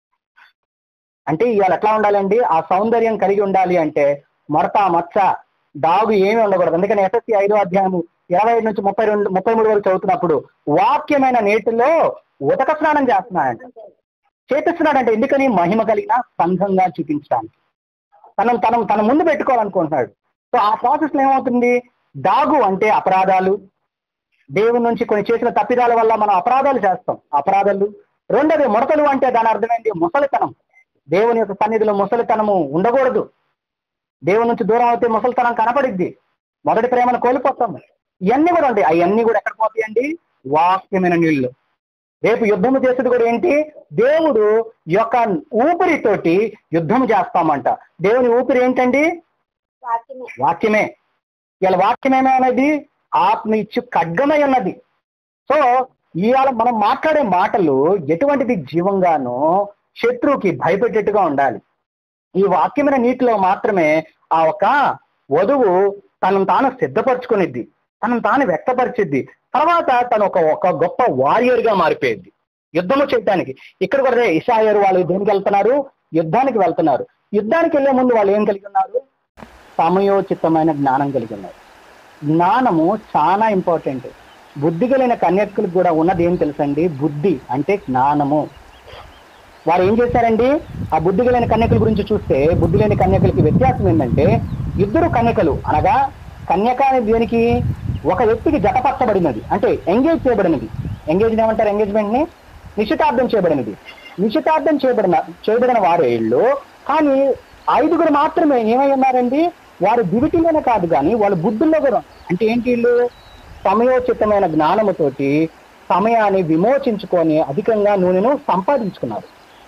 అంటే ఇవాళ ఎట్లా ఉండాలండి ఆ సౌందర్యం కలిగి ఉండాలి అంటే మడత మచ్చ డాగు ఏమీ ఉండకూడదు అందుకని ఎస్ఎస్సి ఐదో అధ్యాయము ఇరవై ఐదు నుంచి ముప్పై రెండు ముప్పై మూడు వరకు చదువుతున్నప్పుడు వాక్యమైన నేటిలో ఉదక స్నానం చేస్తున్నాడంట చేపిస్తున్నాడంటే ఎందుకని మహిమ కలిగిన సంఘంగా చూపించడానికి తనను తనం తన ముందు పెట్టుకోవాలనుకుంటున్నాడు సో ఆ ప్రాసెస్ లో ఏమవుతుంది డాగు అంటే అపరాధాలు దేవుని నుంచి కొన్ని చేసిన తప్పిదాల వల్ల మనం అపరాధాలు చేస్తాం అపరాధాలు రెండోది ముడతలు అంటే దాని అర్థమైంది ముసలితనం దేవుని యొక్క సన్నిధిలో ముసలితనము ఉండకూడదు దేవుని నుంచి దూరం అవుతే ముసలితనం కనపడిద్ది మొదటి ప్రేమను కోల్పోతాము ఇవన్నీ కూడా ఉంటాయి అవన్నీ కూడా ఎక్కడ పోతాయండి వాక్యమైన నీళ్లు రేపు యుద్ధము చేసేది కూడా ఏంటి దేవుడు యొక్క ఊపిరితోటి యుద్ధము చేస్తామంట దేవుని ఊపిరి ఏంటండి వాక్యమే వాక్యమే ఇలా వాక్యమేమే అనేది ఆత్మ ఇచ్చు ఖడ్గమై ఉన్నది సో ఇవాళ మనం మాట్లాడే మాటలు ఎటువంటిది జీవంగానో శత్రువుకి భయపెట్టేట్టుగా ఉండాలి ఈ వాక్యమైన నీటిలో మాత్రమే ఆ ఒక వధువు తనను తాను సిద్ధపరచుకునిద్ది తనను తాను వ్యక్తపరిచిద్ది తర్వాత తను ఒక ఒక గొప్ప వారియర్ గా మారిపోయింది యుద్ధము చేయడానికి ఇక్కడ కూడా ఇషాయర్ వాళ్ళు దేనికి వెళ్తున్నారు యుద్ధానికి వెళ్తున్నారు యుద్ధానికి వెళ్లే ముందు వాళ్ళు ఏం కలిగి ఉన్నారు సమయోచితమైన జ్ఞానం కలిగి ఉన్నారు జ్ఞానము చాలా ఇంపార్టెంట్ బుద్ధి కలిగిన కన్యకులకు కూడా ఉన్నది ఏం తెలుసండి బుద్ధి అంటే జ్ఞానము వారు ఏం చేశారండి ఆ బుద్ధి కలిగిన కన్యకల గురించి చూస్తే బుద్ధి లేని కన్యకలకి వ్యత్యాసం ఏంటంటే ఇద్దరు కన్యకలు అనగా కన్యక అనేది దేనికి ఒక వ్యక్తికి జతపరచబడినది అంటే ఎంగేజ్ చేయబడినది ఎంగేజ్ ఏమంటారు ఎంగేజ్మెంట్ ని నిశ్చితార్థం చేయబడినది నిశ్చితార్థం చేయబడిన చేయబడిన వారు వీళ్ళు కానీ ఐదుగురు మాత్రమే ఏమై ఉన్నారండి వారు దివిటిలోనే కాదు కానీ వాళ్ళ బుద్ధుల్లో కూడా ఉన్నారు. అంటే ఏంటి వీళ్ళు సమయోచితమైన జ్ఞానముతోటి సమయాన్ని విమోచించుకొని అధికంగా నూనెను సంపాదించుకున్నారు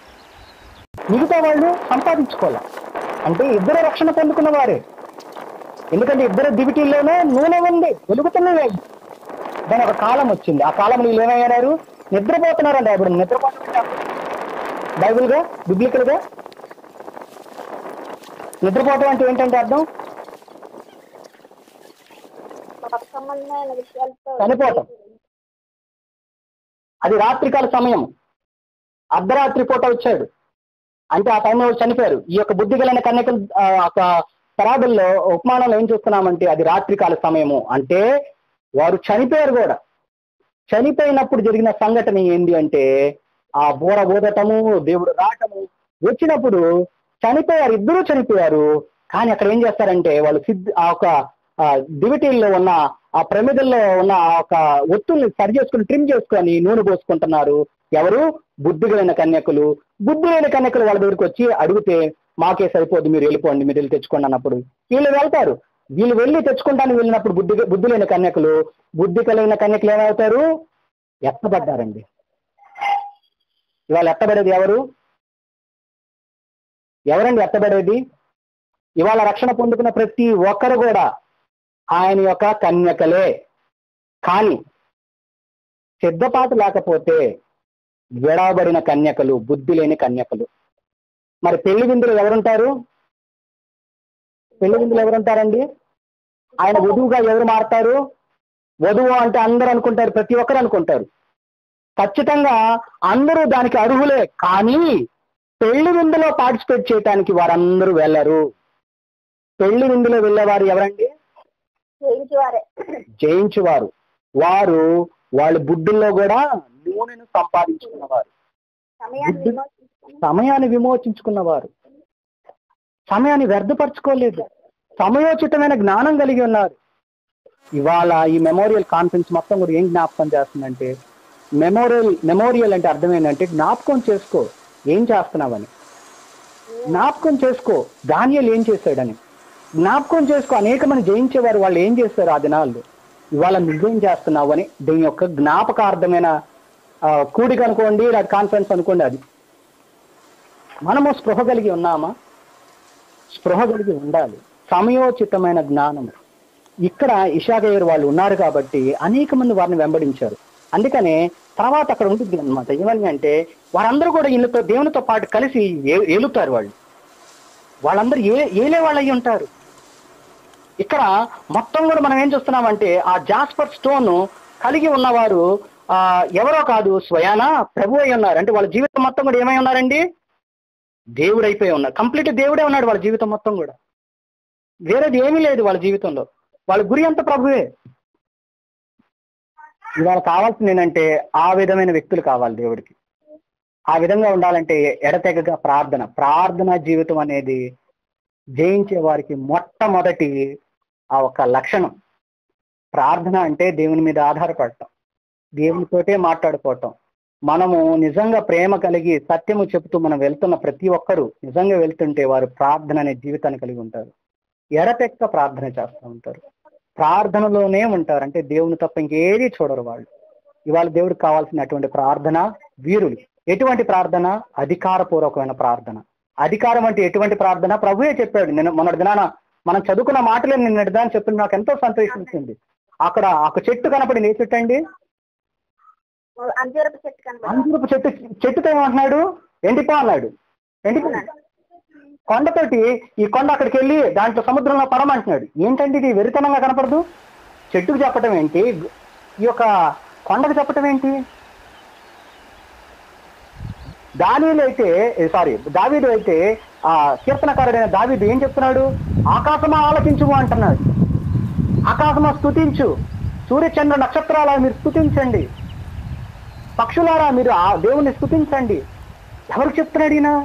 మిగతా వాళ్ళు సంపాదించుకోవాలి అంటే ఇద్దరు రక్షణ పొందుకున్న వారే ఎందుకంటే ఇద్దరు దివిటీల్లోనే నూనె ఉంది వెలుగుతున్నవే దాని ఒక కాలం వచ్చింది ఆ కాలంలో వీళ్ళు ఏమయ్యారు నిద్రపోతున్నారండి ఇప్పుడు నిద్రపోతున్నారు బైబిల్ గా బిబ్లికల్ గా నిద్రపోవటం అంటే ఏంటంటే అర్థం సంబంధమైన విషయాలతో చనిపోవటం. అది రాత్రికాల సమయం అర్ధరాత్రి పూట వచ్చాడు అంటే ఆ టైంలో చనిపోయారు ఈ యొక్క బుద్ధి కలిగిన కన్యకలు ఆ, ఒక పరాదుల్లో ఉపమానంలో ఏం చూస్తున్నామంటే అది రాత్రికాల సమయము అంటే వారు చనిపోయారు కూడా చనిపోయినప్పుడు జరిగిన సంఘటన ఏంటి అంటే ఆ బూర ఊదటము దేవుడు రావటము వచ్చినప్పుడు చనిపోయారు ఇద్దరూ చనిపోయారు కానీ అక్కడ ఏం చేస్తారంటే వాళ్ళు సిద్ధ ఆ ఒక ఆ దివిటీల్లో ఉన్న ఆ ప్రమిదల్లో ఉన్న ఆ ఒక ఒత్తుల్ని సరి చేసుకుని ట్రిమ్ చేసుకొని నూనె పోసుకుంటున్నారు ఎవరు బుద్ధి కలిగిన కన్యకులు బుద్ధి లేని కన్యకులు వాళ్ళ దగ్గరికి వచ్చి అడిగితే మాకే సరిపోదు మీరు వెళ్ళిపోండి మీరు వెళ్ళి తెచ్చుకోండి అన్నప్పుడు వీళ్ళు వెళ్తారు వీళ్ళు వెళ్ళి తెచ్చుకుంటానికి వెళ్ళినప్పుడు బుద్ధి బుద్ధి లేని కన్యకులు బుద్ధి కలిగిన కన్యకులు ఏమవుతారు ఎత్తబడ్డారండి ఇవాళ ఎత్తబడేది ఎవరు ఎవరండి ఎత్తబడేది ఇవాళ రక్షణ పొందుకున్న ప్రతి ఒక్కరు కూడా ఆయన యొక్క కన్యకలే కానీ సిద్ధపాటు లేకపోతే విడవబడిన కన్యకలు బుద్ధి లేని కన్యకలు మరి పెళ్లి విందులు ఎవరుంటారు పెళ్లి విందులు ఎవరుంటారండి ఆయన వధువుగా ఎవరు మారతారు వధువు అంటే అందరూ అనుకుంటారు ప్రతి ఒక్కరు అనుకుంటారు ఖచ్చితంగా అందరూ దానికి అర్హులే కానీ పెళ్లి విందులో పార్టిసిపేట్ చేయడానికి వారందరూ వెళ్ళరు పెళ్లి విందులో వెళ్ళేవారు ఎవరండి చేయించేవారే జయించువారు వారు వాళ్ళ బుద్ధుల్లో కూడా నూనెను సంపాదించుకున్నవారు సమయాన్ని బుద్ధి- విమోచించుకొని సమయాన్ని విమోచించుకున్నవారు సమయాన్ని వ్యర్థపరచుకోలేదు సమయోచితమైన జ్ఞానం కలిగి ఉన్నారు ఇవాళ ఈ మెమోరియల్ కాన్ఫరెన్స్ మొత్తం కూడా ఏం జ్ఞాపకం చేస్తుందంటే మెమోరియల్ మెమోరియల్ అంటే అర్థం ఏంటంటే జ్ఞాపకం చేసుకో ఏం చేస్తున్నావని జ్ఞాపకం చేసుకో ధాన్యాలు ఏం చేశాడని జ్ఞాపకం చేసుకో అనేక మంది జయించేవారు వాళ్ళు ఏం చేస్తారు ఆ దినాల్లో ఇవాళ నువ్వేం చేస్తున్నావు అని దీని యొక్క జ్ఞాపకార్థమైన ఆ, కూడిక అనుకోండి లేదా కాన్ఫరెన్స్ అనుకోండి అది మనము స్పృహ కలిగి ఉన్నామా స్పృహ కలిగి ఉండాలి సమయోచితమైన జ్ఞానం ఇక్కడ ఇషాగయ్యర్ వాళ్ళు ఉన్నారు కాబట్టి అనేక మంది వారిని వెంబడించారు అందుకనే తర్వాత అక్కడ ఉంటుంది అనమాట ఏమని అంటే వారందరూ కూడా వీళ్ళతో దేవునితో పాటు కలిసి ఏ- ఏలుతారు వాళ్ళు వాళ్ళందరూ ఏ ఏలే వాళ్ళు అయి ఉంటారు ఇక్కడ మొత్తం కూడా మనం ఏం చూస్తున్నామంటే ఆ జాస్పర్ స్టోన్ కలిగి ఉన్నవారు ఆ ఎవరో కాదు స్వయానా ప్రభు అయి ఉన్నారు అంటే వాళ్ళ జీవితం మొత్తం కూడా ఏమై ఉన్నారండి దేవుడు అయిపోయి ఉన్నారు కంప్లీట్ దేవుడే ఉన్నాడు వాళ్ళ జీవితం మొత్తం కూడా వేరేది ఏమీ లేదు వాళ్ళ జీవితంలో వాళ్ళ గురి అంతా ప్రభువే ఇవాళ కావాల్సింది ఏంటంటే ఆ విధమైన వ్యక్తులు కావాలి దేవుడికి ఆ విధంగా ఉండాలంటే ఎడతెగగా ప్రార్థన ప్రార్థన జీవితం అనేది జయించే వారికి మొట్టమొదటి ఆ ఒక లక్షణం ప్రార్థన అంటే దేవుని మీద ఆధారపడటం దేవునితోటే మాట్లాడుకోవటం మనము నిజంగా ప్రేమ కలిగి సత్యము చెబుతూ మనం వెళ్తున్న ప్రతి ఒక్కరూ నిజంగా వెళ్తుంటే వారు ప్రార్థన అనే జీవితాన్ని కలిగి ఉంటారు ఎడతెక్క ప్రార్థన చేస్తూ ఉంటారు ప్రార్థనలోనే ఉంటారు అంటే దేవుని తప్ప ఇంకేది చూడరు వాళ్ళు ఇవాళ దేవుడికి కావాల్సినటువంటి ప్రార్థన వీరులు ఎటువంటి ప్రార్థన అధికారపూర్వకమైన ప్రార్థన అధికారం అంటే ఎటువంటి ప్రార్థన ప్రభువే చెప్పాడు నేను మొన్నటి దినాన మనం చదువుకున్న మాటలే నిన్నటి దాని చెప్పిన నాకు ఎంతో సంతోషించింది అక్కడ ఒక చెట్టు కనపడింది ఏ చెట్టు అండి అంజూరపు చెట్టు కనబడి అంజూరపు చెట్టు చెట్టుతో ఏమంటున్నాడు ఎండిపో అన్నాడు ఎండిపో కొండతోటి ఈ కొండ అక్కడికి వెళ్ళి దాంట్లో సముద్రంలో పడమంటున్నాడు ఏంటండి ఇది వెరితనంగా కనపడదు చెట్టుకు చెప్పటం ఏంటి ఈ యొక్క కొండకు చెప్పటం ఏంటి దానిలో అయితే సారీ దావీదు అయితే ఆ కీర్తనకారుడైన దావీదు ఏం చెప్తున్నాడు ఆకాశమా ఆలకించుము అంటున్నాడు ఆకాశమా స్తుతించు సూర్యచంద్ర నక్షత్రాల మీరు స్తుతించండి పక్షులారా మీరు ఆ దేవుని స్తుతించండి ఎవరు చెప్తున్నాడు ఈయన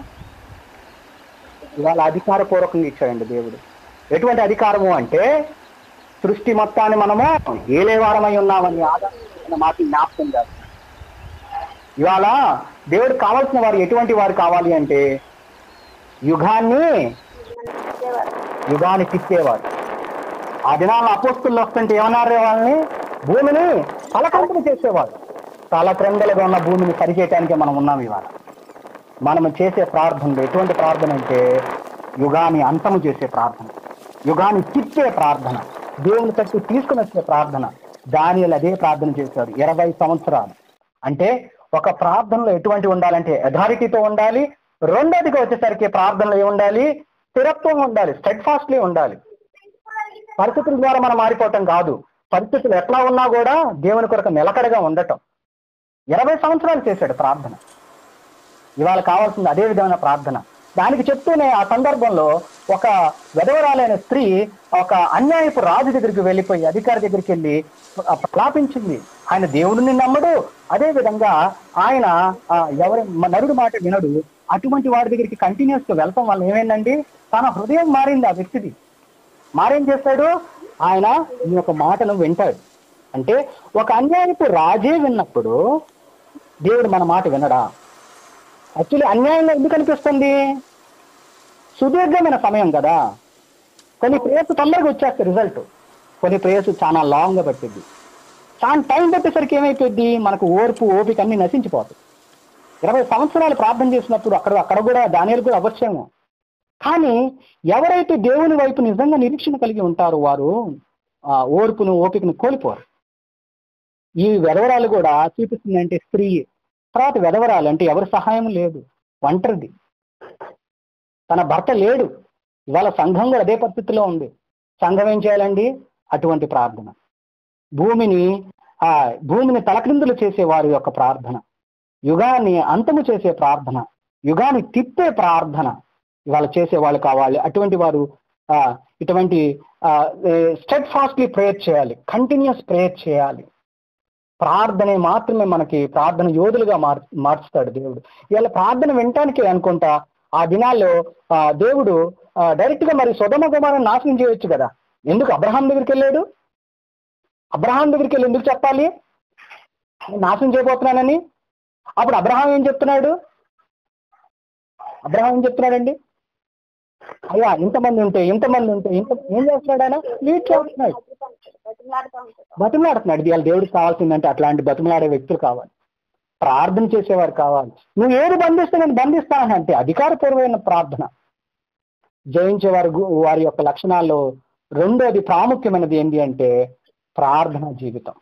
ఇవాళ అధికారపూర్వకంగా ఇచ్చాడండి దేవుడు ఎటువంటి అధికారము అంటే సృష్టి మొత్తాన్ని మనము ఏలేవారమై ఉన్నామని ఆధారమైన మాట జ్ఞాపకం చేస్తాం ఇవాళ దేవుడు కావాల్సిన వారు ఎటువంటి వారు కావాలి అంటే యుగాన్ని యుగాన్ని తిప్పేవారు ఆ దినాల అపోస్తుల్లో వస్తుంటే ఏమన్నారు వాళ్ళని భూమిని తలకంపన చేసేవారు తల క్రిందలుగా ఉన్న భూమిని సరిచేయటానికి మనం ఉన్నాం ఇవాళ మనం చేసే ప్రార్థనలు ఎటువంటి ప్రార్థన అంటే యుగాన్ని అంతము చేసే ప్రార్థన యుగాన్ని తిప్పే ప్రార్థన దేవుని తట్టు తీసుకుని వచ్చే ప్రార్థన దానిలో అదే ప్రార్థన చేశారు ఇరవై సంవత్సరాలు అంటే ఒక ప్రార్థనలో ఎటువంటి ఉండాలంటే అథారిటీతో ఉండాలి రెండోదిగా వచ్చేసరికి ప్రార్థనలో ఏమి ఉండాలి స్థిరత్వం ఉండాలి స్టెడ్ ఫాస్ట్లీ ఉండాలి పరిస్థితుల ద్వారా మనం మారిపోవటం కాదు పరిస్థితులు ఎట్లా ఉన్నా కూడా దేవుని కొరకు నిలకడగా ఉండటం ఇరవై సంవత్సరాలు చేశాడు ప్రార్థన ఇవాళ కావాల్సింది అదే విధమైన ప్రార్థన దానికి చెప్తూనే ఆ సందర్భంలో ఒక వెధవరాలైన స్త్రీ ఒక అన్యాయపు రాజు దగ్గరికి వెళ్ళిపోయి అధికారి దగ్గరికి వెళ్ళి ఆ, ప్రలాపించింది ఆయన దేవుడిని నమ్మడు అదే విధంగా ఆయన ఆ, ఎవరి మ- నరుడు మాట వినడు అటువంటి వాడి దగ్గరికి కంటిన్యూస్ గా వెళ్తాం వల్ల ఏమైందండి తన హృదయం మారింది ఆ వ్యక్తిది మారేం చేస్తాడు ఆయన ఈ యొక్క మాటను వింటాడు అంటే ఒక అన్యాయపు రాజే విన్నప్పుడు దేవుడు మన మాట వినడా యాక్చువల్లీ అన్యాయంగా ఎందుకు అనిపిస్తుంది సుదీర్ఘమైన సమయం కదా కొన్ని ప్రేయర్స్ తొందరగా వచ్చేస్తాయి రిజల్ట్ కొన్ని ప్రేయర్స్ చాలా లాంగ్ గా పట్టింది చాలా టైం పెట్టేసరికి ఏమైపోద్ది మనకు ఓర్పు ఓపిక అన్ని నశించిపోతాయి ఇరవై సంవత్సరాలు ప్రార్థన చేసినప్పుడు అక్కడ అక్కడ కూడా దానిలో కూడా అవశ్యము కానీ ఎవరైతే దేవుని వైపు నిజంగా నిరీక్షణ కలిగి ఉంటారో వారు ఆ ఓర్పును ఓపికను కోల్పోరు ఈ వెధవరాలు కూడా చూపిస్తుందంటే స్త్రీ తర్వాత వెధవరాలు అంటే ఎవరి సహాయం లేదు ఒంటరిది తన భర్త లేడు ఇవాళ సంఘం కూడా అదే పరిస్థితిలో ఉంది సంఘం ఏం చేయాలండి అటువంటి ప్రార్థన భూమిని ఆ భూమిని తలక్రిందులు చేసే వారి యొక్క ప్రార్థన యుగాన్ని అంతము చేసే ప్రార్థన యుగాన్ని తిప్పే ప్రార్థన ఇవాళ చేసే వాళ్ళు కావాలి అటువంటి వారు ఆ ఇటువంటి స్టెడ్ ఫాస్ట్లీ ప్రేయర్ చేయాలి కంటిన్యూస్ ప్రేయర్ చేయాలి ప్రార్థనే మాత్రమే మనకి ప్రార్థన యోధులుగా మార్ మార్చుతాడు దేవుడు ఇవాళ ప్రార్థన వినటానికి అనుకుంటా ఆ దినాల్లో ఆ దేవుడు డైరెక్ట్ గా మరి సుధమ కుమారాన్ని నాశనం చేయొచ్చు కదా ఎందుకు అబ్రహాం దగ్గరికి వెళ్ళాడు అబ్రహాం దగ్గరికి వెళ్ళి ఎందుకు చెప్పాలి నేను నాశనం చేయబోతున్నానని అప్పుడు అబ్రహాం ఏం చెప్తున్నాడు అబ్రహాం ఏం చెప్తున్నాడండి అయ్యా ఇంతమంది ఉంటే ఇంతమంది ఉంటే ఇంత ఏం చేస్తున్నాడు ఆయన లీడ్ చేస్తున్నాడు బతిమలాడుతూ ఉంటాడు బతిమలాడుతున్నాడు ఇవాళ దేవుడికి కావాల్సిందంటే అట్లాంటి బతిమలాడే వ్యక్తులు కావాలి ప్రార్థన చేసేవారు కావాలి నువ్వు ఏది బంధిస్తే నేను బంధిస్తాను అంటే అధికారపూర్వమైన ప్రార్థన జయించే వారి గు- వారి యొక్క లక్షణాల్లో రెండోది ప్రాముఖ్యమైనది ఏంటి అంటే ప్రార్థన జీవితం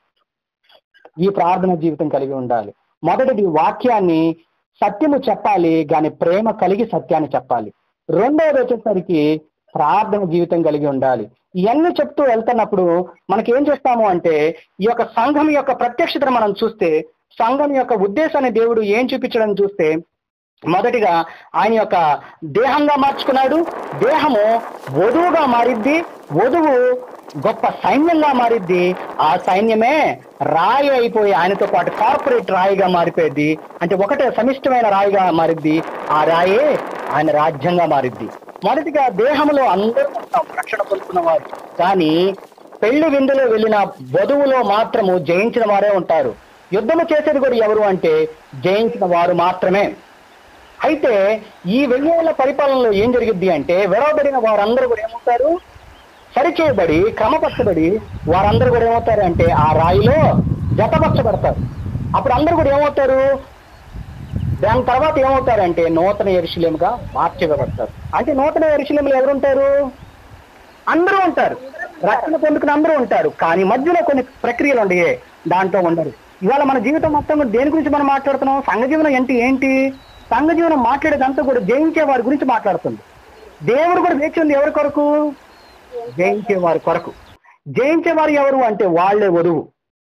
ఈ ప్రార్థన జీవితం కలిగి ఉండాలి మొదటిది వాక్యాన్ని సత్యము చెప్పాలి కానీ ప్రేమ కలిగి సత్యాన్ని చెప్పాలి రెండవది వచ్చేసరికి ప్రార్థన జీవితం కలిగి ఉండాలి ఇవన్నీ చెప్తూ వెళ్తున్నప్పుడు మనకి ఏం చేస్తాము అంటే ఈ యొక్క సంఘం యొక్క ప్రత్యక్షతను మనం చూస్తే సంఘం యొక్క ఉద్దేశాన్ని దేవుడు ఏం చూపించడం చూస్తే మొదటిగా ఆయన యొక్క దేహంగా మార్చుకున్నాడు దేహము వధువుగా మారిద్ది వధువు గొప్ప సైన్యంగా మారిద్ది ఆ సైన్యమే రాయి అయిపోయి ఆయనతో పాటు కార్పొరేట్ రాయిగా మారిపోయింది అంటే ఒకటే సమిష్టమైన రాయిగా మారిద్ది ఆ రాయే ఆయన రాజ్యంగా మారిద్ది మొదటిగా దేహంలో అందరూ ఉంటాం రక్షణ పొందుకున్న వారు కానీ పెళ్లి విందులో వెళ్ళిన వధువులో మాత్రము జయించిన వారే ఉంటారు యుద్ధము చేసేది కూడా ఎవరు అంటే జయించిన వారు మాత్రమే అయితే ఈ వెయ్యేళ్ల పరిపాలనలో ఏం జరిగిద్ది అంటే విడవబడిన వారందరూ కూడా ఏమవుతారు సరిచేయబడి క్రమపరచబడి వారందరూ కూడా ఏమవుతారు అంటే ఆ రాయిలో జతపరచబడతారు అప్పుడు అందరూ కూడా ఏమవుతారు దాని తర్వాత ఏమవుతారంటే నూతన ఎరుశలేముగా మార్చబడతారు అంటే నూతన ఎరుశలేములు ఎవరుంటారు అందరూ ఉంటారు రక్షణ పొందుకుని అందరూ ఉంటారు కానీ మధ్యలో కొన్ని ప్రక్రియలు ఉండయే దాంట్లో ఉండరు ఇవాళ మన జీవితం మొత్తం కూడా దేని గురించి మనం మాట్లాడుతున్నాం సంఘ జీవనం ఏంటి ఏంటి సంఘ జీవనం మాట్లాడేదంతా కూడా జయించే వారి గురించి మాట్లాడుతుంది దేవుడు కూడా వేచి ఉంది ఎవరి కొరకు జయించే వారి కొరకు జయించే వారు ఎవరు అంటే వాళ్ళే వధువు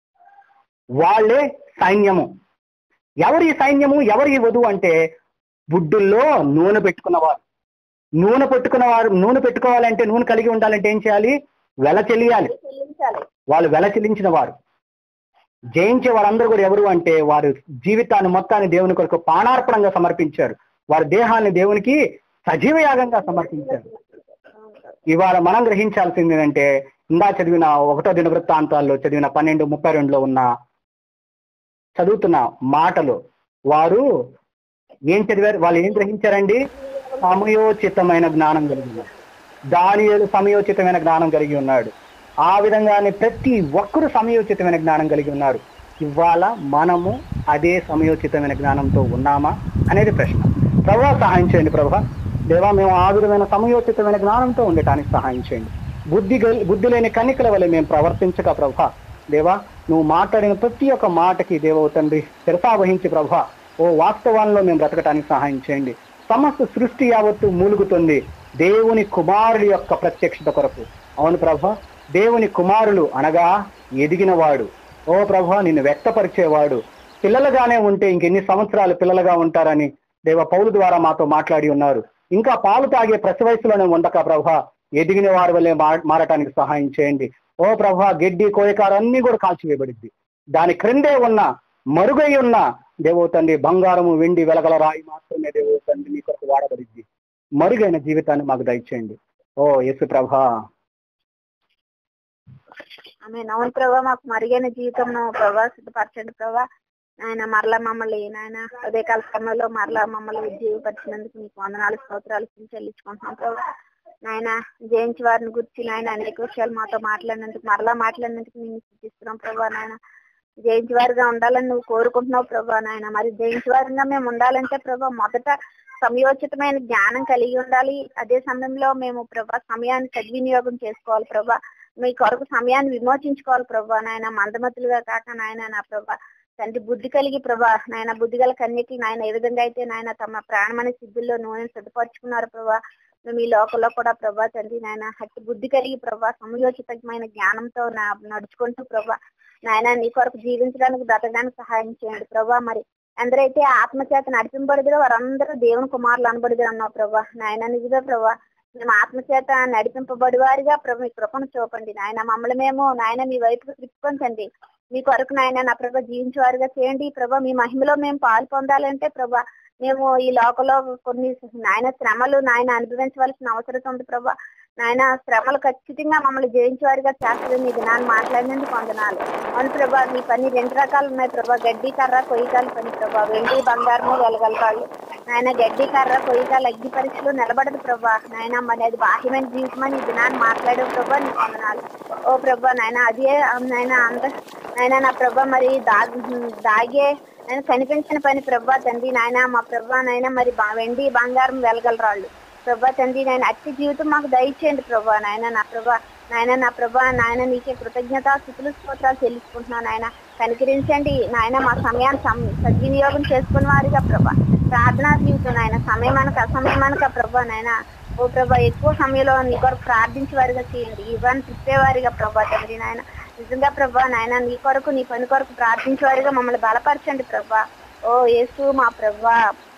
వాళ్ళే సైన్యము ఎవరి సైన్యము ఎవరి వధువు అంటే బుడ్డుల్లో నూనె పెట్టుకున్నవారు నూనె పెట్టుకున్నవారు నూనె పెట్టుకోవాలంటే నూనె కలిగి ఉండాలంటే ఏం చేయాలి వెల చెల్లియాలి చెల్లించాలి వాళ్ళు వెల చెల్లించిన వారు జయించే వారందరూ కూడా ఎవరు అంటే వారు జీవితాన్ని మొత్తాన్ని దేవుని కొరకు పానార్పణంగా సమర్పించారు వారి దేహాన్ని దేవునికి సజీవ యాగంగా సమర్పించారు ఇవాళ మనం గ్రహించాల్సింది ఏంటంటే ఇందా చదివిన ఒకటో దిన వృత్తాంతాల్లో చదివిన పన్నెండు ముప్పై రెండులో ఉన్న చదువుతున్న మాటలు వారు ఏం చదివారు వాళ్ళు ఏం గ్రహించారండి సమయోచితమైన జ్ఞానం కలిగి ఉన్నారు దానియేలు సమయోచితమైన జ్ఞానం కలిగి ఉన్నాడు ఆ విధంగానే ప్రతి ఒక్కరు సమయోచితమైన జ్ఞానం కలిగి ఉన్నారు ఇవాళ మనము అదే సమయోచితమైన జ్ఞానంతో ఉన్నామా అనేది ప్రశ్న ప్రభా సహాయం చేయండి ప్రభా దేవా మేము ఆ విధమైన సమయోచితమైన జ్ఞానంతో ఉండటానికి సహాయం చేయండి బుద్ధి గల- బుద్ధి లేని కన్నికల వల్ల మేము ప్రవర్తించక ప్రభా దేవా నువ్వు మాట్లాడిన ప్రతి ఒక్క మాటకి దేవ తండ్రి శిరసా వహించి ప్రభా ఓ వాస్తవాల్లో మేము బ్రతకటానికి సహాయం చేయండి సమస్త సృష్టి యావత్తు మూలుగుతుంది దేవుని కుమారుడి యొక్క ప్రత్యక్షత కొరకు అవును ప్రభా దేవుని కుమారులు అనగా ఎదిగినవాడు ఓ ప్రభా నిన్ను వ్యక్తపరిచేవాడు పిల్లలుగానే ఉంటే ఇంకెన్ని సంవత్సరాలు పిల్లలుగా ఉంటారని దేవ పౌలు ద్వారా మాతో మాట్లాడి ఉన్నారు ఇంకా పాలు తాగే ప్రతి వయసులోనే ఉండక ప్రభా ఎదిగిన వారి వల్లే మా- మారటానికి సహాయం చేయండి ఓ ప్రభా గడ్డి కోయకారు అన్ని కూడా కాల్చివేయబడింది దాని క్రిందే ఉన్న మరుగై ఉన్న దేవో తండ్రి బంగారము వెండి వెలగల రాయి మాత్రమే దేవో తండ్రి మీ కొరకు వాడబడింది మరుగైన జీవితాన్ని మాకు దయచేయండి ఓ యేసు ప్రభా ఆమె అవును ప్రభా మాకు మరిగైన జీవితం ప్రభా సిద్ధపరచండి ప్రభా ఆయన మరలా మమ్మల్ని నాయన ఉదయకాల సమయంలో మరలా మమ్మల్ని జీవపరిచినందుకు మీకు వందనాలు స్తోత్రాలు చెల్లించుకుంటున్నాం ప్రభా నాయన జయించి వారిని గురించి నాయన అనేక విషయాలు మాతో మాట్లాడినందుకు మరలా మాట్లాడినందుకు మేము సూచిస్తున్నాం ప్రభా నాయన జయించి వారిగా ఉండాలని నువ్వు కోరుకుంటున్నావు ప్రభా నాయన మరి జయించి వారిగా మేము ఉండాలంటే ప్రభా మొదట సమయోచితమైన జ్ఞానం కలిగి ఉండాలి అదే సమయంలో మేము ప్రభా సమయాన్ని సద్వినియోగం చేసుకోవాలి ప్రభా మీ కొరకు సమయాన్ని విమోచించుకోవాలి ప్రభా నాయన మందమతులుగా కాక నాయన నా ప్రభా తండ్రి బుద్ధి కలిగి ప్రభా నాయన బుద్ధి గల కన్యకి నాయన ఏ విధంగా అయితే నాయన తమ ప్రాణమనే సిద్ధుల్లో నూనె సిద్ధపరచుకున్నారు ప్రభా మేము ఈ లోకంలో కూడా ప్రభా తండ్రి నాయన హట్టి బుద్ధి కలిగి ప్రభా సమయోచితమైన జ్ఞానంతో నా నడుచుకుంటూ ప్రభా నాయన నీ కొరకు జీవించడానికి బ్రతకడానికి సహాయం చేయండి ప్రభా మరి ఎందరైతే ఆత్మచేత నడిపింపబడిదో వారందరూ దేవుని కుమారులు అనబడిదో అన్నావు ప్రభా నాయన నిజమే ప్రభా మేము ఆత్మచేత నడిపింపబడి వారిగా ప్రభు మీ కృపను చూపండి నాయన మమ్మల్ని మేము నాయన మీ వైపుకు త్రిప్పుకొంచండి మీ కొరకు నాయన నా ప్రభ జీవించేవారుగా చేయండి ప్రభా మీ మహిమలో మేము పాలు పొందాలంటే ప్రభా మేము ఈ లోకంలో కొన్ని నాయన శ్రమలు నాయన అనుభవించవలసిన అవసరం ఉంది ప్రభా నాయన శ్రమలు ఖచ్చితంగా మమ్మల్ని జయించేవారిగా చేస్తుంది నీ దినాన్ని మాట్లాడినందుకు వందనాలు అవును ప్రభా నీ పని రెండు రకాలు ఉన్నాయి ప్రభా గడ్డి కర్ర కొయ్యకాలు పని ప్రభా వెండి బంగారము వెలగలకాళ్ళు నాయన గడ్డి కర్ర కొయ్యకాలు అగ్గి పరీక్షలు నిలబడదు ప్రభా నాయన మరి అది బాహ్యమైన జీవితం అని ఈ దినాన్ని మాట్లాడే ప్రభా నీ వందనాలు ఓ ప్రభా నాయన అదే నాయన అంత నాయన నా ప్రభా మరి దాగి దాగే నేను కనిపించిన పని ప్రభా తండ్రి నాయన మా ప్రభా నాయన మరి బా- వెండి బంగారం వెలగలరాళ్ళు ప్రభా తండ్రి నాయన అట్టి జీవితం మాకు దయచేయండి ప్రభా నాయన నా ప్రభా నాయన నా ప్రభా నాయన నీకే కృతజ్ఞత స్థుతులు స్తోత్రాలు చెల్లించుకుంటున్నాను నాయన కనికరించండి నాయన మా సమయాన్ని సం- సద్వినియోగం చేసుకున్న వారిగా ప్రభా ప్రార్థనా జీవితం నాయన సమయం అనక అసమయం అనక ప్రభా నాయన ఓ ప్రభా ఎక్కువ సమయంలో నీ కొరకు ప్రార్థించే వారిగా చేయండి ఇవన్నీ తిప్పేవారిగా ప్రభా తండ్రి నాయన నిజంగా ప్రభా నాయన నీ కొరకు నీ పని కొరకు ప్రార్థించే వారిగా మమ్మల్ని బలపరచండి ప్రభా ఓ యేసు మా ప్రభా